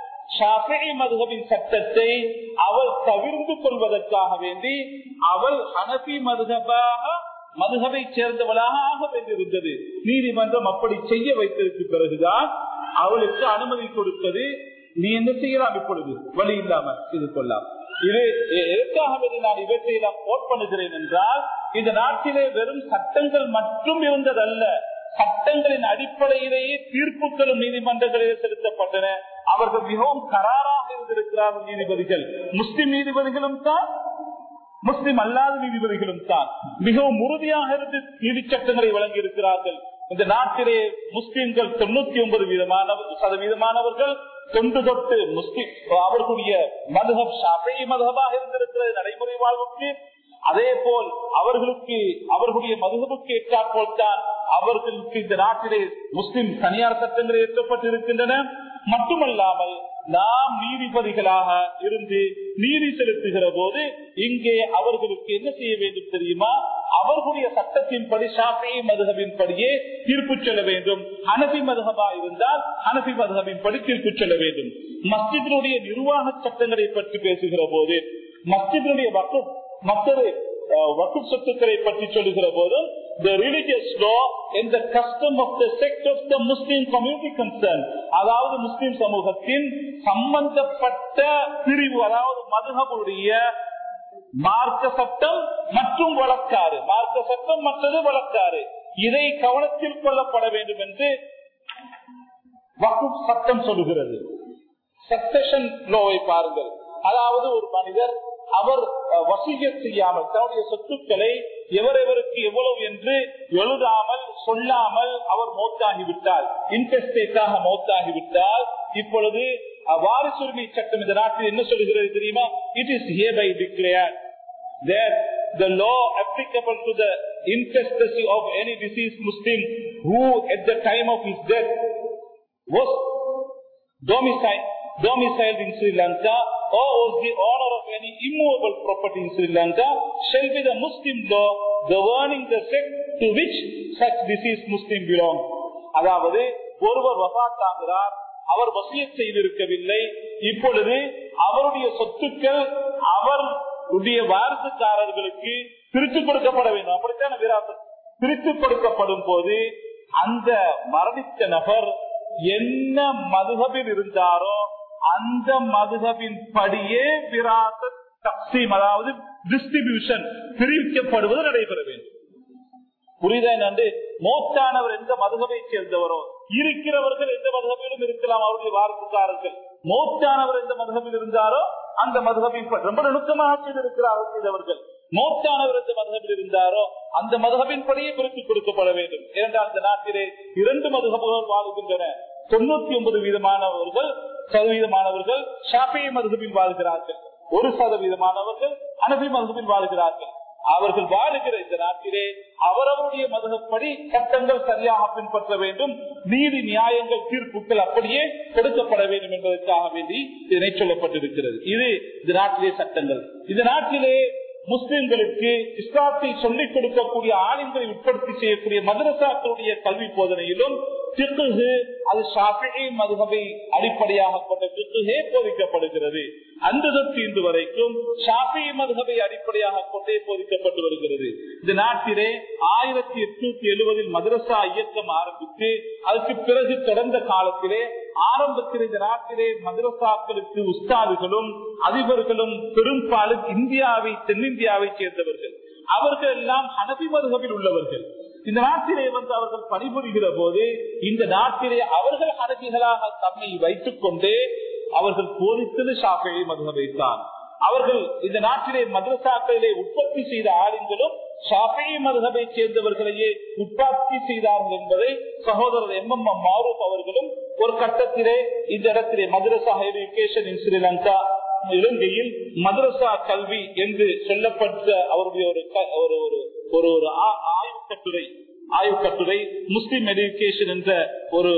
ஷாஃபி மதுகபின் சட்டத்தை அவள் தவிர்த்து கொள்வதற்காக வேண்டி அவள் ஹனபி மதுகபாக மதுகபை சேர்ந்தவளாக ஆக வேண்டியிருந்தது நீதிமன்றம் அப்படி செய்ய வைத்ததற்கு பிறகுதான் அவளுக்கு அனுமதி கொடுத்தது நீ என்ன செய்யலாம் இப்பொழுது வழி இல்லாமல் செய்து கொள்ளலாம் இது எதற்காக நான் இவற்றை நான் கோட் பண்ணுகிறேன் என்றால் இந்த நாட்டிலே வெறும் சட்டங்கள் மட்டும் இருந்ததல்ல சட்டங்களின் அடிப்படையிலேயே தீர்ப்புகளும் நீதிமன்றங்களிலே செலுத்தப்பட்டன அவர்கள் மிகவும் கராராக இருந்திருக்கிறார்கள் நீதிபதிகள் முஸ்லிம் நீதிபதிகளும் தான் முஸ்லிம் அல்லாத நீதிபதிகளும் தான் மிகவும் உறுதியாக இருந்து நீதி சட்டங்களை வழங்கி இருக்கிறார்கள் இந்த நாட்டிலே முஸ்லிம்கள் தொண்ணூத்தி ஒன்பது வீதமான சதவீதமானவர்கள் தொண்டு தொட்டு முஸ்லிம் அவர்களுடைய மதுகப் ஷாஃபி மதுகபாக இருந்திருக்கிறது நடைமுறை வாழ்வுக்கு அதே போல் அவர்களுக்கு அவர்களுடைய மதுகபுக்கு ஏற்றாற்போல் தான் அவர்களுக்கு இந்த நாட்டிலே முஸ்லிம் தனியார் சட்டங்கள் ஏற்றப்பட்டிருக்கின்றன மட்டுமல்லாமல் நாம் நீதிபதிகளாக இருந்து நீதி செலுத்துகிற போது இங்கே அவர்களுக்கு என்ன செய்ய வேண்டும் தெரியுமா அவர்களுடைய சட்டத்தின்படி ஷாஃபி மதுகபின் படியே தீர்ப்பு சொல்ல வேண்டும் அனபி மதுகபா இருந்தால் அனபி மதுகபின் படி தீர்ப்பு சொல்ல வேண்டும் மஸ்ஜிதினுடைய நிர்வாக சட்டங்களை பற்றி பேசுகிற போது மஸ்ஜிதினுடைய வக்கு மற்றொரு வக்கு சொத்துக்களை பற்றி சொல்லுகிற போதும் the religious law and the custom of the sect of the Muslim community concern அதாவது முஸ்லிம் சமூகத்தின் சம்பந்தப்பட்ட பிரிவு அதாவது மதுகபுடைய மார்க்க சட்டம் மற்றும் வழக்காறு மார்க்க சட்டம் மற்றது வழக்காறு இதை கவனத்தில் கொள்ளப்பட வேண்டும் என்று வக்கு சட்டம் சொல்லுகிறது சக்சஷன் லோவை பாருங்கள் அதாவது ஒரு மனிதர் அவர் வசீக செய்யாமல் தன்னுடைய சொத்துக்களை எவரெவருக்கு எவ்வளவு என்று எழுதாமல் சொல்லாமல் அவர் மௌத்தாகிவிட்டால் இன்டெஸ்டேட்டாக மௌத்தாகிவிட்டால் இப்பொழுது வாரிசுரிமை சட்டம் இந்த நாட்டில் என்ன சொல்கிறது தெரியுமா it is hereby declare that the law applicable to the intestacy of any deceased Muslim who at the time of his death was domiciled domiciled in Sri Lanka or was the owner of any immovable property in Sri Lanka shall be the Muslim law governing the sect to which such deceased Muslim belong. அதாவது ஒருவர் வபாத்தாகிறார் அவர் வசிய செய்திருக்கவில்லை இப்பொழுது அவருடைய சொத்துக்கள் அவருடைய வாரிசுக்காரர்களுக்கு பிரித்து கொடுக்கப்பட வேண்டும் அப்படித்தான விராசம் பிரித்து கொடுக்கப்படும் போது அந்த மரணித்த நபர் என்ன மதுகபில் இருந்தாரோ அந்த மதுகபின் படியே விராச தக்சீம் அதாவது டிஸ்ட்ரிபியூஷன் பிரிக்கப்படுவது நடைபெற வேண்டும் புரியுதா நன்று மோத்தானவர் எந்த மதுகபை சேர்ந்தவரோ இருக்கிறவர்கள் எந்த மதுகபிலும் இருக்கலாம் அவருடைய வாரிசுக்காரர்கள் மோத்தானவர் எந்த மதுகபில் இருந்தாரோ அந்த மதுகபை ரொம்ப நுணுக்கமாக செய்திருக்கிறார்கள் செய்தவர்கள் மோத்தானவர் எந்த மதுகபில் இருந்தாரோ அந்த மதுகபின் படியே பிரித்துக் கொடுக்கப்பட வேண்டும் ஏனென்றால் அந்த நாட்டிலே இரண்டு மதுகபுகள் வாழுகின்றன தொண்ணூத்தி ஒன்பது வீதமானவர்கள் சதவீதமானவர்கள் ஷாப்பியை மதுகபில் வாழ்கிறார்கள் ஒரு சதவீதமானவர்கள் அனபி மதுகபில் வாழ்கிறார்கள் அவர்கள் வாழுகிற இந்த நாட்டிலே அவரவருடைய மதப்படி சட்டங்கள் சரியாக பின்பற்ற வேண்டும் நீதி நியாயங்கள் தீர்ப்புகள் அப்படியே கொடுக்கப்பட வேண்டும் என்பதற்காக வேண்டி இதனை சொல்லப்பட்டிருக்கிறது இது இந்த நாட்டிலே சட்டங்கள் இந்த நாட்டிலே முஸ்லிம்களுக்கு இஸ்லாத்தை சொல்லிக் கொடுக்கக்கூடிய ஆளுங்களை உட்படுத்தி செய்யக்கூடிய மதரசாக்களுடைய கல்வி போதனையிலும் திக்குகு அது ஷாஃபி மதுகபை அடிப்படையாக கொண்ட திக்குகே போதிக்கப்படுகிறது அந்த தொற்று இன்று வரைக்கும் ஷாஃபி மதுகபை அடிப்படையாக கொண்டே போதிக்கப்பட்டு வருகிறது இந்த நாட்டிலே ஆயிரத்தி எட்நூத்தி எழுபதில் மதரசா இயக்கம் ஆரம்பித்து அதுக்கு பிறகு தொடர்ந்த காலத்திலே ஆரம்பத்தில் இந்த நாட்டிலே மதரசாக்களுக்கு உஸ்தாதுகளும் அதிபர்களும் பெரும்பாலும் இந்தியாவை தென்னிந்தியாவை சேர்ந்தவர்கள் அவர்கள் எல்லாம் ஹனபி மதுகபில் உள்ளவர்கள் இந்த நாட்டிலே வந்து அவர்கள் பணிபுரிகிற போது இந்த நாட்டிலே அவர்கள் ஹனபிகளாக தம்மை வைத்துக் கொண்டே அவர்கள் போதித்தது ஷாஃபி மதுகபைத்தான் அவர்கள் இந்த நாட்டிலே மதரசாக்களிலே உற்பத்தி செய்த ஆளுங்களும் ஷாஃபி மதுகபை சேர்ந்தவர்களையே உற்பத்தி செய்தார்கள் என்பதை சகோதரர் எம் எம் மாரூப் அவர்களும் ஒரு கட்டத்திலே இந்த இடத்திலே மதரசா எஜுகேஷன் இன் ஸ்ரீலங்கா இலங்கையில் மதரசா கல்வி என்று சொல்லப்பட்ட அவருடைய ஒரு ஒரு ஒரு ஒரு ஆய்வு கட்டுரை ஆய்வு கட்டுரை முஸ்லிம் எஜுகேஷன் என்ற ஒரு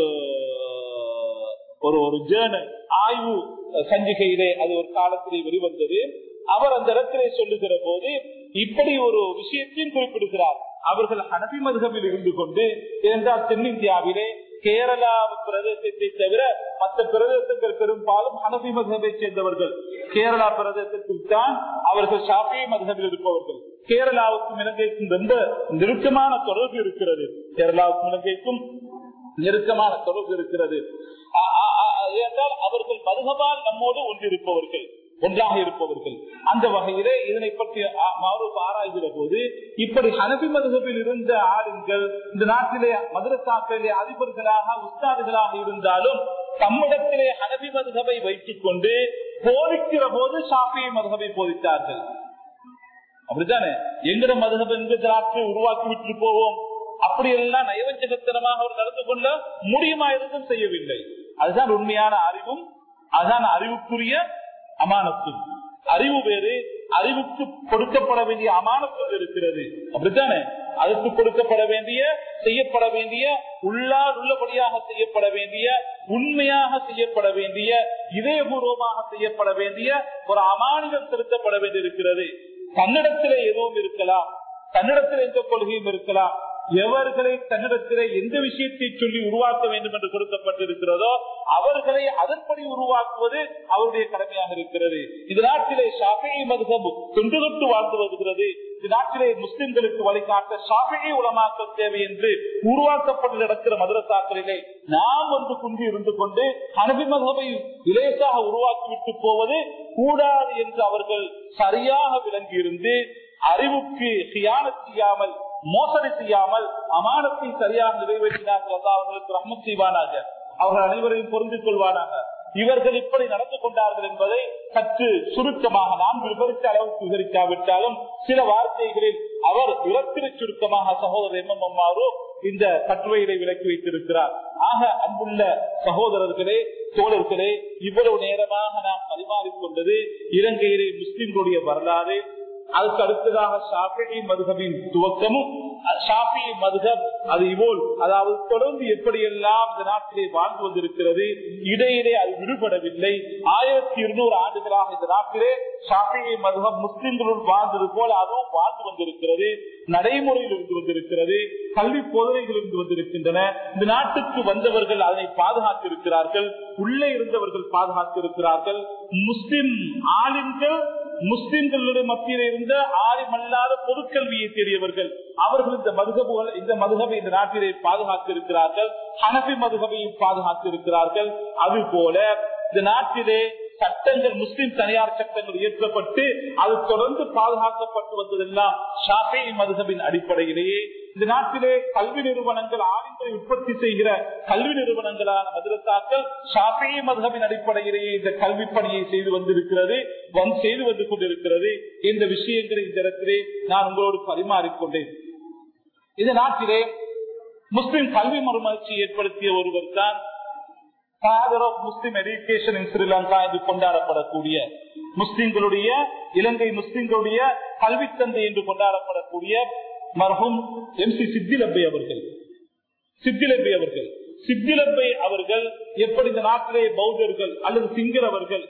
ஒரு ஒரு ஜேர்னல் ஆய்வு சஞ்சிகையிலே அது ஒரு காலத்திலே வெளிவந்தது அவர் அந்த இடத்திலே சொல்லுகிற போது இப்படி ஒரு விஷயத்தையும் குறிப்பிடுகிறார் அவர்கள் ஹனபி மதுகபில் இருந்து கொண்டு என்றால் தென்னிந்தியாவிலே கேரளா பிரதேசத்தை தவிர மற்ற பிரதேசங்கள் பெரும்பாலும் ஹனபி மதுகபை சேர்ந்தவர்கள் கேரளா பிரதேசத்தில் தான் அவர்கள் ஷாஃபி மதுகபில் இருப்பவர்கள் கேரளாவுக்கும் இலங்கைக்கும் ரொம்ப நெருக்கமான தொடர்பு இருக்கிறது கேரளாவுக்கும் இலங்கைக்கும் நெருக்கமான தொடர்பு இருக்கிறது என்றால் அவர்கள் மதுகபால் நம்மோடு ஒன்றிருப்பவர்கள் ஒன்றாக இருப்பவர்கள் அந்த வகையிலே இதனை பற்றி மாரூப் ஆராய்கிற போது இப்படி ஹனபி மதுகபில் இருந்த ஆளுங்கள் இந்த நாட்டிலே மதுரசாக்களிலே அதிபர்களாக உஸ்தாதுகளாக இருந்தாலும் தம்மிடத்திலே ஹனபி மதுகபை வைத்துக் கொண்டு போதிக்கிற போது ஷாஃபி மதுகபை போதித்தார்கள் அப்படித்தானே எங்கட மதுகப எங்க நாட்டை உருவாக்கி விட்டு போவோம் அப்படி எல்லாம் நயவஞ்சகத்தனமாக அவர் நடந்து கொள்ள முடியுமா இருந்தும் செய்யவில்லை அதுதான் உண்மையான அறிவும் அதுதான் அறிவுக்குரிய அமானத்தும் அறிவு வேறு அறிவுக்கு கொடுக்கப்பட வேண்டிய அமானத்தும் இருக்கிறது அப்படித்தானே அதுக்கு கொடுக்கப்பட வேண்டிய செய்யப்பட வேண்டிய உள்ளார் உள்ளபடியாக செய்யப்பட வேண்டிய உண்மையாக செய்யப்பட வேண்டிய இதயபூர்வமாக செய்யப்பட வேண்டிய ஒரு அமானிடம் திருத்தப்பட வேண்டியிருக்கிறது தன்னிடத்திலே எதுவும் இருக்கலாம் தன்னிடத்தில் எந்த கொள்கையும் இருக்கலாம் எவர்களை தன்னிடத்திலே எந்த விஷயத்தை சொல்லி உருவாக்க வேண்டும் என்று கொடுக்கப்பட்டிருக்கிறதோ அவர்களை அதன்படி உருவாக்குவது அவருடைய கடமையாக இருக்கிறது இந்த நாட்டிலே ஷாஃபி மதுகம் தொன்று தொட்டு வாழ்ந்து வருகிறது இந்த நாட்டிலே முஸ்லிம்களுக்கு வழிகாட்ட ஷாஃபி உலமாக்க தேவை என்று உருவாக்கப்பட்டு நடக்கிற மதுரசாக்களிலே நாம் வந்து குன்றி இருந்து கொண்டு அனபி மதபை இலேசாக உருவாக்கிவிட்டு போவது கூடாது என்று அவர்கள் சரியாக விளங்கி இருந்து அறிவுக்கு சியான செய்யாமல் மோசடி செய்யாமல் அமானத்தை சரியாக நிறைவேற்றினார்கள் அவர்களுக்கு ரஹ்மத் செய்வானாக அவர்கள் அனைவரையும் பொருந்திக் கொள்வானாக இவர்கள் இப்படி நடந்து கொண்டார்கள் என்பதை சற்று சுருக்கமாக நாம் விவரித்த அளவுக்கு விவரிக்காவிட்டாலும் சில வார்த்தைகளில் அவர் விளக்கிற சுருக்கமாக சகோதரர் எம் எம் அம்மாரோ இந்த கட்டுரையிலே விலக்கி வைத்திருக்கிறார் ஆக அன்புள்ள சகோதரர்களே தோழர்களே இவ்வளவு நேரமாக நாம் பரிமாறிக்கொண்டது இலங்கையிலே முஸ்லிம்களுடைய வரலாறு அதுக்கு அடுத்ததாக ஷாஃபி மதுகபின் துவக்கமும் ஷாஃபி மதுகப் அது இவோல் அதாவது தொடர்ந்து எப்படியெல்லாம் இந்த நாட்டிலே வாழ்ந்து வந்திருக்கிறது இடையிலே அது விடுபடவில்லை ஆயிரத்தி இருநூறு ஆண்டுகளாக இந்த நாட்டிலே ஷாஃபி மதுகப் முஸ்லிம்களுடன் வாழ்ந்தது போல அதுவும் வாழ்ந்து வந்திருக்கிறது நடைமுறையில் இருந்து வந்திருக்கிறது கல்வி போதனைகள் இருந்து வந்திருக்கின்றன இந்த நாட்டுக்கு வந்தவர்கள் அதனை பாதுகாத்திருக்கிறார்கள் உள்ளே இருந்தவர்கள் பாதுகாத்திருக்கிறார்கள் முஸ்லிம் ஆளுங்கள் முஸ்லிம்களுடைய மத்தியில் இருந்த ஆலிமல்லாத பொதுக்கல்வியை தெரியவர்கள் அவர்கள் இந்த மதுகபுகள் இந்த மதுகபை இந்த நாட்டிலே பாதுகாத்திருக்கிறார்கள் ஹனபி மதுகபையும் பாதுகாத்திருக்கிறார்கள் அது போல இந்த நாட்டிலே சட்டங்கள் முஸ்லிம் தனியார் சட்டங்கள் இயற்றப்பட்டு அது தொடர்ந்து பாதுகாக்கப்பட்டு வந்ததெல்லாம் ஷாஃபி மதுகபின் அடிப்படையிலேயே இந்த நாட்டிலே கல்வி நிறுவனங்கள் ஆளுங்களை உற்பத்தி செய்கிற கல்வி நிறுவனங்களான மதுரசாக்கள் ஷாஃபி மதுகவின் அடிப்படையிலேயே இந்த கல்வி பணியை செய்து வந்திருக்கிறது வந்து செய்து வந்து கொண்டிருக்கிறது இந்த விஷயங்களை இந்த இடத்திலே நான் உங்களோடு பரிமாறிக்கொண்டேன் இந்த நாட்டிலே முஸ்லிம் கல்வி மறுமலர்ச்சி ஏற்படுத்திய ஒருவர் தான் father of Muslim education in Sri Lanka என்று கொண்டாடப்படக்கூடிய முஸ்லிம்களுடைய இலங்கை முஸ்லிம்களுடைய கல்வி தந்தை என்று கொண்டாடப்படக்கூடிய மர்ஹூம் எம் சி சித்திலப்பை அவர்கள் சித்திலப்பை அவர்கள் சித்திலப்பை அவர்கள் எப்படி இந்த நாட்டிலே பௌத்தர்கள் அல்லது சிங்களவர்கள்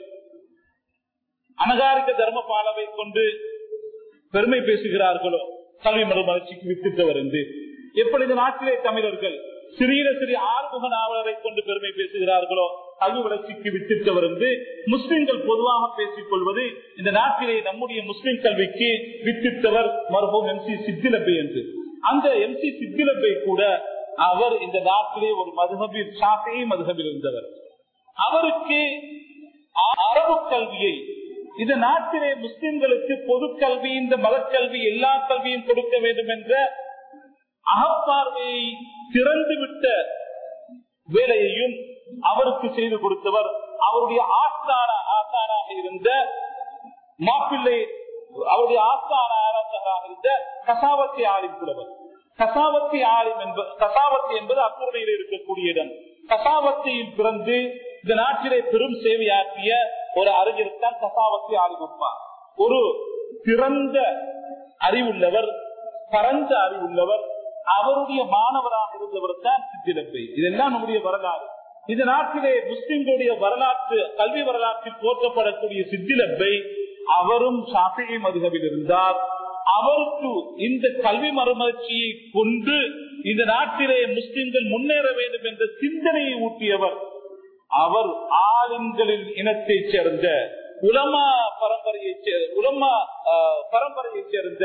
அனகாரிக தர்மபாலவை கொண்டு பெருமை பேசுகிறார்களோ கல்வி மறுமலர்ச்சிக்கு வித்திட்டவர் என்று எப்படி இந்த நாட்டிலே தமிழர்கள் சிறிய சிறிய ஆறுமுக நாவலரை கொண்டு பெருமை பேசுகிறார்களோ கல்வி வளர்ச்சிக்கு வித்திட்டவர் என்று முஸ்லிம்கள் பொதுவாக பேசிக் கொள்வது இந்த நாட்டிலே நம்முடைய முஸ்லிம் கல்விக்கு வித்திட்டவர் மருத்துவம் எம் சி சித்திலப்பை என்று அந்த எம் சி சித்திலப்பை கூட அவர் இந்த நாட்டிலே ஒரு மதுகபில் சாப்பியை மதுகபில் இருந்தவர் அவருக்கு அரபு கல்வியை இந்த நாட்டிலே முஸ்லிம்களுக்கு பொது கல்வி இந்த மதக்கல்வி எல்லா கல்வியும் கொடுக்க வேண்டும் என்ற அகப்பார்வையை திறந்துவிட்ட வேலையையும் அவருக்கு செய்து கொடுத்தவர் அவருடைய ஆஸ்தான ஆஸ்தானாக இருந்த மாப்பிள்ளை அவருடைய ஆஸ்தான ஆராய்ச்சராக இருந்த கசாவத்தி ஆலிம் புலவர் கசாவத்தி ஆலிம் என்பது கசாவத்தி என்பது அத்துறையில் இருக்கக்கூடிய இடம் கசாவத்தியில் பிறந்து இந்த நாட்டிலே பெரும் சேவையாற்றிய ஒரு அறிஞர் தான் கசாவத்தி ஆலிமப்பா ஒரு பிறந்த அறிவுள்ளவர் பரந்த அறிவுள்ளவர் அவருடைய மாணவராக இருந்தவர் தான் சித்திரப்பை இதெல்லாம் நம்முடைய வரலாறு இந்த நாட்டிலே முஸ்லிம்களுடைய வரலாற்று கல்வி வரலாற்றில் போற்றப்படக்கூடிய சித்திலப்பை அவரும் சாப்பிகை மதுகவில் இருந்தார் அவருக்கு இந்த கல்வி மறுமலர்ச்சியை கொண்டு இந்த நாட்டிலே முஸ்லிம்கள் முன்னேற வேண்டும் என்ற சிந்தனையை ஊட்டியவர் அவர் ஆளுங்களின் இனத்தைச் சேர்ந்த உலமா பரம்பரையைச் சே- உலமா ஆஹ், பரம்பரையைச் சேர்ந்த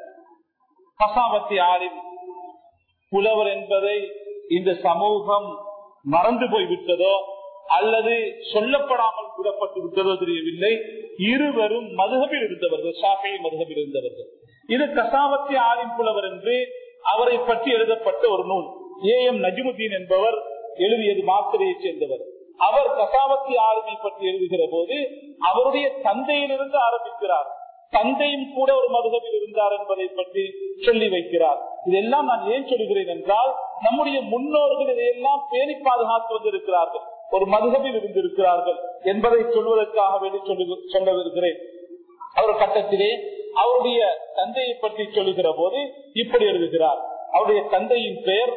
கசாவத்தி ஆலிம் புலவர் என்பதை இந்த சமூகம் மறந்து போய்விட்டதோ அல்லது சொல்லப்படாமல் விடப்பட்டு விட்டதோ தெரியவில்லை இருவரும் மதுகபில் இருந்தவர்கள் ஷாஃபி மதுகபில் இருந்தவர்கள் இது கசாவத்தி ஆலிம் புலவர் என்று அவரை பற்றி எழுதப்பட்ட ஒரு நூல் ஏ எம் நஜிமுதீன் என்பவர் எழுதியது மாத்திரையைச் சேர்ந்தவர் அவர் கசாவத்தி ஆளுமை பற்றி எழுதுகிற போது அவருடைய தந்தையிலிருந்து ஆரம்பிக்கிறார் தந்தையும் கூட ஒரு மதுகபில் இருந்தார் என்பதை பற்றி சொல்லி வைக்கிறார் இதெல்லாம் நான் ஏன் சொல்கிறேன் என்றால் நம்முடைய முன்னோர்கள் இதையெல்லாம் பேணி பாதுகாத்து வந்திருக்கிறார்கள் ஒரு மதுகபில் இருந்திருக்கிறார்கள் என்பதை சொல்வதற்காக வேண்டி சொல்லி சொல்ல வருகிறேன் அவர் கட்டத்திலே அவருடைய தந்தையை பற்றி சொல்லுகிற போது இப்படி எழுதுகிறார் அவருடைய தந்தையின் பெயர்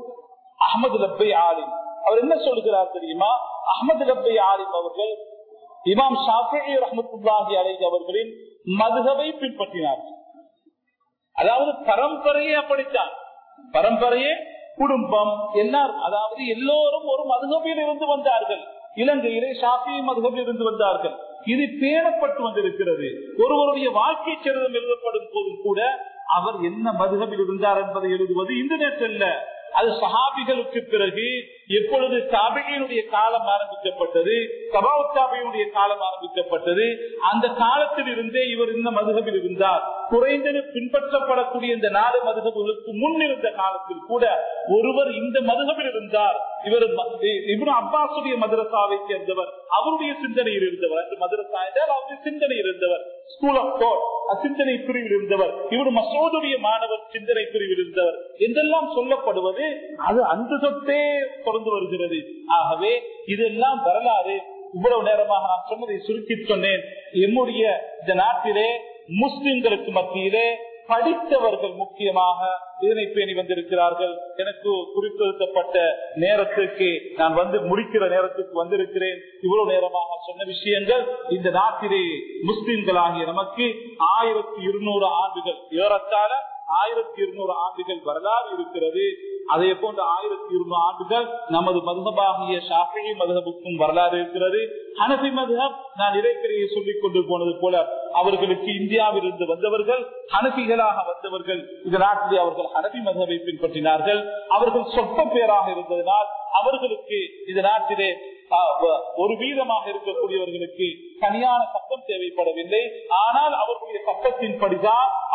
அகமது லப்பை ஆலிம் அவர் என்ன சொல்லுகிறார் தெரியுமா அகமது லப்பை ஆலிம் அவர்கள் இமாம் ஷாஃபி ரஹமத்துல்லாஹி அலை அவர்களின் மதுகவை பின்பற்றினார்கள் அதாவது பரம்பரையே அப்படித்தான் பரம்பரையே குடும்பம் எல்லாரும் அதாவது எல்லோரும் ஒரு மதுகபில் இருந்து வந்தார்கள் இலங்கையிலே ஷாஃபி மதுகபில் இருந்து வந்தார்கள் இது பேணப்பட்டு வந்திருக்கிறது ஒருவருடைய வாழ்க்கை சரிதம் எழுதப்படும் போதும் கூட அவர் என்ன மதுகபில் இருந்தார் என்பதை எழுதுவது இன்டர்நெட் அல்ல அது சஹாபிகளுக்கு பிறகு எப்பொழுது தாபிகையினுடைய காலம் ஆரம்பிக்கப்பட்டது சபாவுத்தாபியுடைய காலம் ஆரம்பிக்கப்பட்டது அந்த காலத்தில் இருந்தே இவர் இந்த மதுகபில் இருந்தார் குறைந்தது பின்பற்றப்படக்கூடிய இந்த நாடு மதுகபுகளுக்கு முன் இருந்த காலத்தில் கூட ஒருவர் இந்த மதுகபில் இருந்தார் இவர் இவரு அப்பாசுடைய மதுரசாவை சேர்ந்தவர் அவருடைய சிந்தனையில் இருந்தவர் அந்த மதுரசா என்றால் அவருடைய சிந்தனையில் இருந்தவர் ஸ்கூல் ஆஃப் தாட் சிந்தனை பிரிவில் இருந்தவர் இவர் மசோதுடைய மாணவர் சிந்தனை பிரிவில் இருந்தவர் என்றெல்லாம் சொல்லப்படுவது அது அந்த சொத்தே தொடர்ந்து வருகிறது ஆகவே இதெல்லாம் வரலாறு இவ்வளவு நேரமாக நான் சொன்னதை சுருக்கி சொன்னேன் என்னுடைய இந்த நாட்டிலே முஸ்லிம்களுக்கு மத்தியிலே படித்தவர்கள் முக்கியமாக இதனை பேணி வந்திருக்கிறார்கள் எனக்கு குறிப்பிடுத்தப்பட்ட நேரத்துக்கு நான் வந்து முடிக்கிற நேரத்துக்கு வந்திருக்கிறேன் இவ்வளவு நேரமாக சொன்ன விஷயங்கள் இந்த நாட்டிலே முஸ்லிம்களாகிய நமக்கு ஆயிரத்தி இருநூறு ஆண்டுகள் ஏறத்தாழ ஆயிரத்தி இருநூறு ஆண்டுகள் வரலாறு இருக்கிறது அதே போன்ற ஆயிரத்தி இருநூறு ஆண்டுகள் நமது மதுகபாகிய ஷாஃபி மதுகபுக்கும் வரலாறு இருக்கிறது ஹனபி மதுகப் நான் இறைக்கிறையை சொல்லிக் கொண்டு போனது போல அவர்களுக்கு இந்தியாவில் இருந்து வந்தவர்கள் ஹனபிகளாக வந்தவர்கள் இந்த நாட்டிலே அவர்கள் ஹனபி மதுகவை பின்பற்றினார்கள் அவர்கள் சொற்ப பேராக இருந்ததனால் அவர்களுக்கு இந்த நாட்டிலே ஒரு வீதமாக இருக்கக்கூடியவர்களுக்கு தனியான சட்டம் தேவைப்படவில்லை ஆனால் அவர்களுடைய சட்டத்தின் படிதான்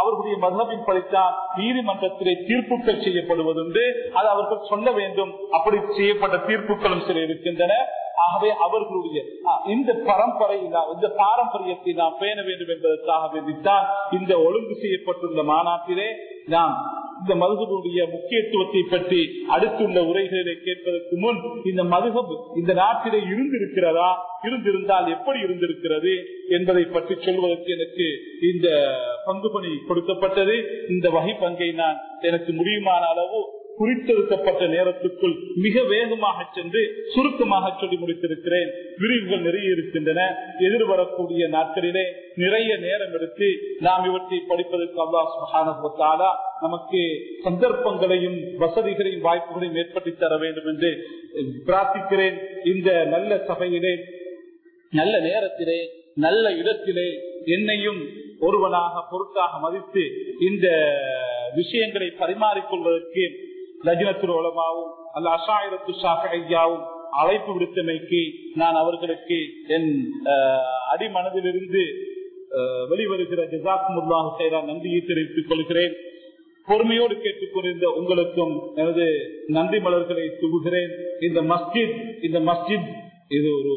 அவர்களுடைய மதபின் படித்தான் நீதிமன்றத்திலே தீர்ப்புகள் செய்யப்படுவதுண்டு அது அவர்கள் சொல்ல வேண்டும் அப்படி செய்யப்பட்ட தீர்ப்புகளும் சில இருக்கின்றன ஆகவே அவர்களுடைய இந்த பரம்பரை இந்த பாரம்பரியத்தை நாம் பேண வேண்டும் என்பதற்காக வேண்டித்தான் இந்த ஒழுங்கு செய்யப்பட்டுள்ள மாநாட்டிலே நாம் இந்த மதுகபுடைய முக்கியத்துவத்தை பற்றி அடுத்துள்ள உரைகளிலே கேட்பதற்கு முன் இந்த மதுகப் இந்த நாட்டிலே இருந்திருக்கிறதா இருந்திருந்தால் எப்படி இருந்திருக்கிறது என்பதை பற்றி சொல்வதற்கு எனக்கு இந்த பங்கு பணி கொடுக்கப்பட்டது இந்த வகை பங்கை நான் எனக்கு முடியுமான அளவு குறித்தெடுக்கப்பட்ட நேரத்துக்குள் மிக வேகமாக சென்று சுருக்கமாக சொல்லி முடித்திருக்கிறேன் விரிவுகள் நிறைய இருக்கின்றன எதிர்வரக்கூடிய நாட்களிலே நிறைய நேரம் எடுத்து நாம் இவற்றை படிப்பதற்கு அல்லாஹ் நமக்கு சந்தர்ப்பங்களையும் வசதிகளையும் வாய்ப்புகளையும் ஏற்படுத்தி தர வேண்டும் என்று பிரார்த்திக்கிறேன் இந்த நல்ல சபையிலே நல்ல நேரத்திலே நல்ல இடத்திலே என்னையும் ஒருவனாக பொருட்டாக மதித்து இந்த விஷயங்களை பரிமாறிக்கொள்வதற்கு லஜினத்துல் உலமாவும் அல்ல அஷாயிரத்து ஷாஃபையாவும் அழைப்பு விடுத்தமைக்கு நான் அவர்களுக்கு என் அடிமனதிலிருந்து வெளிவருகிற ஜசாக்குமுல்லாஹு செய்தா நன்றியை தெரிவித்துக் கொள்கிறேன் பொறுமையோடு கேட்டுக்கொண்டிருந்த உங்களுக்கும் எனது நன்றி மலர்களை தூகுகிறேன் இந்த மஸ்ஜித் இந்த மஸ்ஜித் இது ஒரு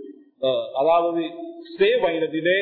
அதாவது ஸ்ரே வயதிலே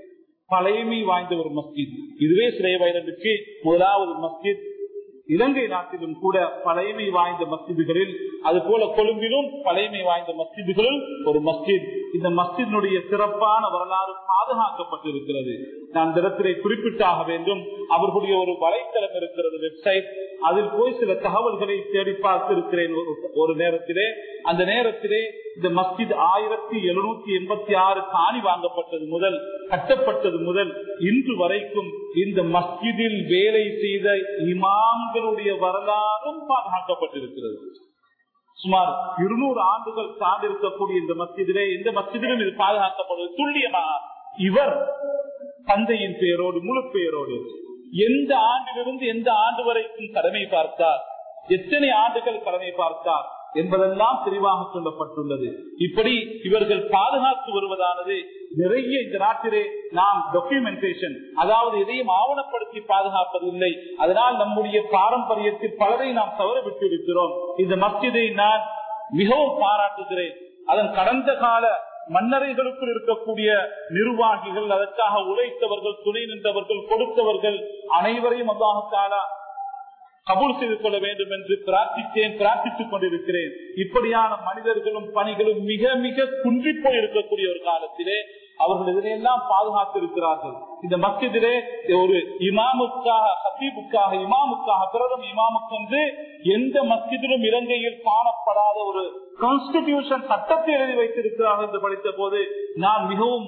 பழையமை வாய்ந்த ஒரு மஸ்ஜித் இதுவே ஸ்ரே வயதுக்கு முதலாவது மஸ்ஜித் இலங்கை நாட்டிலும் கூட பழையமை வாய்ந்த மஸ்ஜிதுகளில் அது போல கொழும்பிலும் பழையமை வாய்ந்த மஸ்ஜிதுகளில் ஒரு மஸ்ஜித் இந்த மஸ்ஜிதினுடைய சிறப்பான வரலாறு பாதுகாக்கப்பட்டிருக்கிறது நான் தினத்திலே குறிப்பிட்டாக வேண்டும் அவர்களுடைய ஒரு வலைத்தளம் இருக்கிறது வெப்சைட் அதில் போய் சில தகவல்களை தேடி பார்த்து இருக்கிறேன் ஒரு நேரத்திலே அந்த நேரத்திலே இந்த மஸ்ஜித் ஆயிரத்தி எழுநூத்தி எண்பத்தி ஆறு காணி வாங்கப்பட்டது முதல் கட்டப்பட்டது முதல் இன்று வரைக்கும் இந்த மஸ்ஜிதில் வேலை செய்த இமாம்களுடைய வரலாறும் பாதுகாக்கப்பட்டிருக்கிறது சுமார் இருநூறு ஆண்டுகள் சார்ந்திருக்கக்கூடிய இந்த மஸ்ஜிதிலே இந்த மஸ்ஜிதிலும் இது பாதுகாக்கப்படுவது துல்லியமாக இவர் தந்தையின் பெயரோடு முழு பெயரோடு எந்த ஆண்டிலிருந்து எந்த ஆண்டு வரைக்கும் கடமை பார்த்தார் எத்தனை ஆண்டுகள் கடமை பார்த்தார் என்பதெல்லாம் தெளிவாக சொல்லப்பட்டுள்ளது இப்படி இவர்கள் பாதுகாத்து வருவதானது நிறைய இந்த நாட்டிலே நாம் டாக்குமெண்டேஷன் அதாவது எதையும் ஆவணப்படுத்தி பாதுகாப்பதில்லை அதனால் நம்முடைய பாரம்பரியத்தில் பலரை நாம் தவற விட்டு இருக்கிறோம் இந்த மஸ்ஜிதை நான் மிகவும் பாராட்டுகிறேன் அதன் கடந்த கால மன்னரைகளுக்குள் இருக்கக்கூடிய நிர்வாகிகள் அதற்காக உழைத்தவர்கள் துணை நின்றவர்கள் கொடுத்தவர்கள் அனைவரையும் அல்லாஹாலா கபூல் செய்து கொள்ள வேண்டும் என்று பிரார்த்தித்தேன் பிரார்த்தித்துக் கொண்டிருக்கிறேன் இப்படியான மனிதர்களும் பணிகளும் மிக மிக குன்றி போய் இருக்கக்கூடிய ஒரு காலத்திலே அவர்கள் இதனையெல்லாம் பாதுகாத்து இருக்கிறார்கள் இந்த மஸ்ஜிதிலே ஒரு இமாமுக்காக ஹசீபுக்காக இமாமுக்காக பிரதம் இமாமுக்கு என்று எந்த மஸ்ஜிதிலும் இலங்கையில் காணப்படாத ஒரு கான்ஸ்டிடியூஷன் சட்டத்தை எழுதி வைத்திருக்கிறார்கள் என்று படித்த போது நான் மிகவும்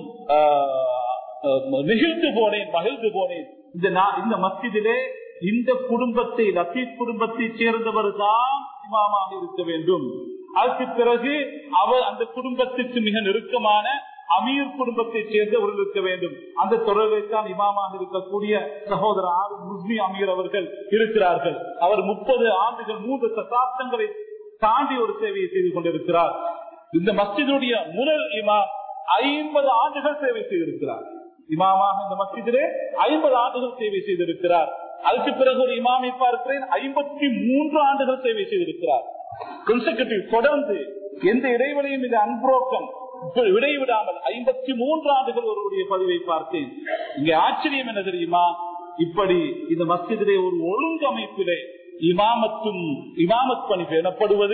நெகிழ்ந்து போனேன் மகிழ்ந்து போனேன் இந்த இந்த மஸ்ஜிதிலே இந்த குடும்பத்தை லத்தீப் குடும்பத்தை சேர்ந்தவர் தான் இமாமாக இருக்க வேண்டும் அதுக்கு பிறகு அவர் அந்த குடும்பத்திற்கு மிக நெருக்கமான அமீர் குடும்பத்தை சேர்ந்தவர்கள் இருக்க வேண்டும் அந்த தொடர்பை தான் இமாமாக இருக்கக்கூடிய சகோதரர் ஆறு முஸ்லி அமீர் அவர்கள் இருக்கிறார்கள் அவர் முப்பது ஆண்டுகள் மூன்று சதாப்தங்களை தாண்டி ஒரு சேவையை செய்து கொண்டிருக்கிறார் இந்த மஸ்ஜிதுடைய முதல் இமாம் ஐம்பது ஆண்டுகள் சேவை செய்திருக்கிறார் இமாமாக இந்த மஸ்ஜிதிலே ஐம்பது ஆண்டுகள் சேவை செய்திருக்கிறார் அதுக்கு பிறகு ஒரு இமாமை பார்க்கிறேன் ஐம்பத்தி மூன்று ஆண்டுகள் சேவை செய்திருக்கிறார் தொடர்ந்து எந்த இடைவெளியும் இது அன்புரோக்கம் விடைவிடாமல் ஐம்பத்தி மூன்று ஆண்டுகள் ஒருவருடைய பதிவை பார்த்தேன் இங்க ஆச்சரியம் என்ன தெரியுமா இப்படி இந்த மஸ்ஜிதிலே ஒரு ஒழுங்கமைப்பிலே இமாமத்தும் இமாமத் பணி பேணப்படுவது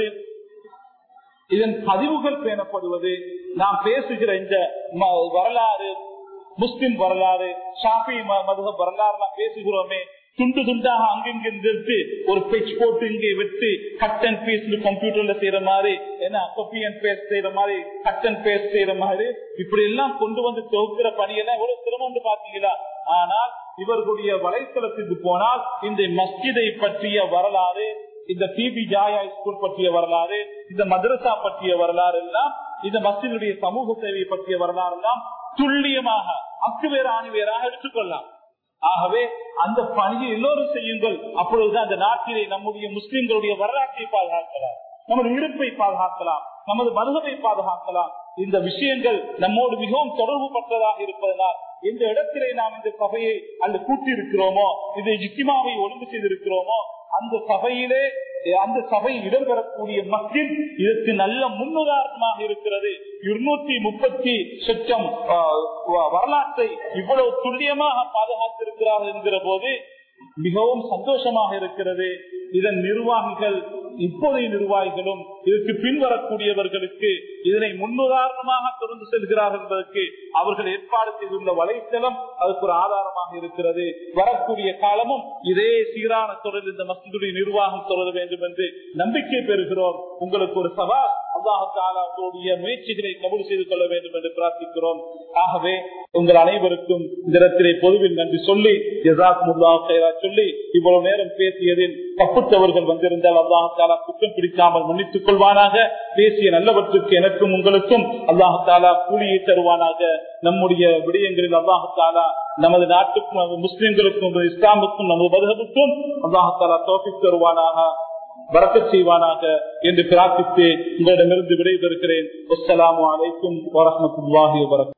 இதன் பதிவுகள் பேணப்படுவது நாம் பேசுகிற இந்த வரலாறு முஸ்லிம் வரலாறு ஷாஃபி மதுக வரலாறு நாம் பேசுகிறோமே துண்டு துண்டாக அங்கிருந்து ஒரு பெச் போட்டு இங்கே வெட்டு கட் அண்ட் பேஸ்ட் கம்ப்யூட்டர்ல செய்யற மாதிரி என்ன காப்பி அண்ட் பேஸ்ட் செய்யற மாதிரி கட் அண்ட் பேஸ்ட் செய்யற மாதிரி இப்படி எல்லாம் கொண்டு வந்து தொகுக்கிற பணியெல்லாம் எவ்வளவு சிரமம் பாத்தீங்களா ஆனால் இவர்களுடைய வலைத்தளத்துக்கு போனால் இந்த மஸ்ஜிதை பற்றிய வரலாறு இந்த டிபி ஜாயா ஸ்கூல் பற்றிய வரலாறு இந்த மதரசா பற்றிய வரலாறு எல்லாம் இந்த மஸ்ஜிதுடைய சமூக சேவை பற்றிய வரலாறு எல்லாம் துல்லியமாக அக்கு வேறு ஆணி வேறாக எடுத்துக்கொள்ளலாம் ஆகவே அந்த பணியை எல்லோரும் செய்யுங்கள் அப்பொழுதுதான் அந்த நாட்டிலே நம்முடைய முஸ்லிம்களுடைய வரலாற்றை பாதுகாக்கலாம் நமது இருப்பை பாதுகாக்கலாம் நமது மருகவை பாதுகாக்கலாம் இந்த விஷயங்கள் நம்மோடு மிகவும் தொடர்பு பட்டதாக இருப்பதனால் எந்த இடத்திலே நாம் இந்த சபையை அந்த கூட்டி இருக்கிறோமோ இந்த ஜிக்கிமாவை ஒழுங்கு செய்திருக்கிறோமோ அந்த சபையிலே அந்த சபை இடம்பெறக்கூடிய மக்கள் இதற்கு நல்ல முன்னுதாரணமாக இருக்கிறது இருநூத்தி முப்பத்தி சொச்சம் வரலாற்றை இவ்வளவு துல்லியமாக பாதுகாத்திருக்கிறார்கள் என்கிற போது மிகவும் சந்தோஷமாக இருக்கிறது இதன் நிர்வாகிகள் இப்போதைய நிர்வாகிகளும் இதற்கு பின்வரக்கூடியவர்களுக்கு இதனை முன்னுதாரணமாக தொடர்ந்து செல்கிறார்கள் என்பதற்கு அவர்கள் ஏற்பாடு செய்துள்ள வலைத்தளம் அதுக்கு ஒரு ஆதாரமாக இருக்கிறது வரக்கூடிய காலமும் இதே சீரான தொடர் இந்த மசூதுடைய நிர்வாகம் தொடர வேண்டும் என்று நம்பிக்கை பெறுகிறோம் உங்களுக்கு ஒரு சபா அல்லாஹாலுடைய முயற்சிகளை கபூல் செய்து கொள்ள வேண்டும் என்று பிரார்த்திக்கிறோம் ஆகவே உங்கள் அனைவருக்கும் இந்த இடத்திலே பொதுவில் நன்றி சொல்லி சொல்லி இவ்வளவு நேரம் பேசியதில் தப்புத்தவர்கள் வந்திருந்தால் அல்லாஹாலா குற்றம் பிடிக்காமல் மன்னித்துக் கொள்வானாக பேசிய நல்லவற்றுக்கு எனக்கும் உங்களுக்கும் அல்லாஹாலா கூலியை தருவானாக நம்முடைய விடயங்களில் அல்லாஹாலா நமது நாட்டுக்கும் நமது முஸ்லிம்களுக்கும் நமது இஸ்லாமுக்கும் நமது மதுகபுக்கும் அல்லாஹாலா தோப்பி தருவானாக வரக்க செய்வானாக என்று பிரார்த்தித்து உங்களிடமிருந்து விடைபெறுகிறேன் அஸ்லாம் வலைக்கும் வரமத்துல்லாஹி வரகம்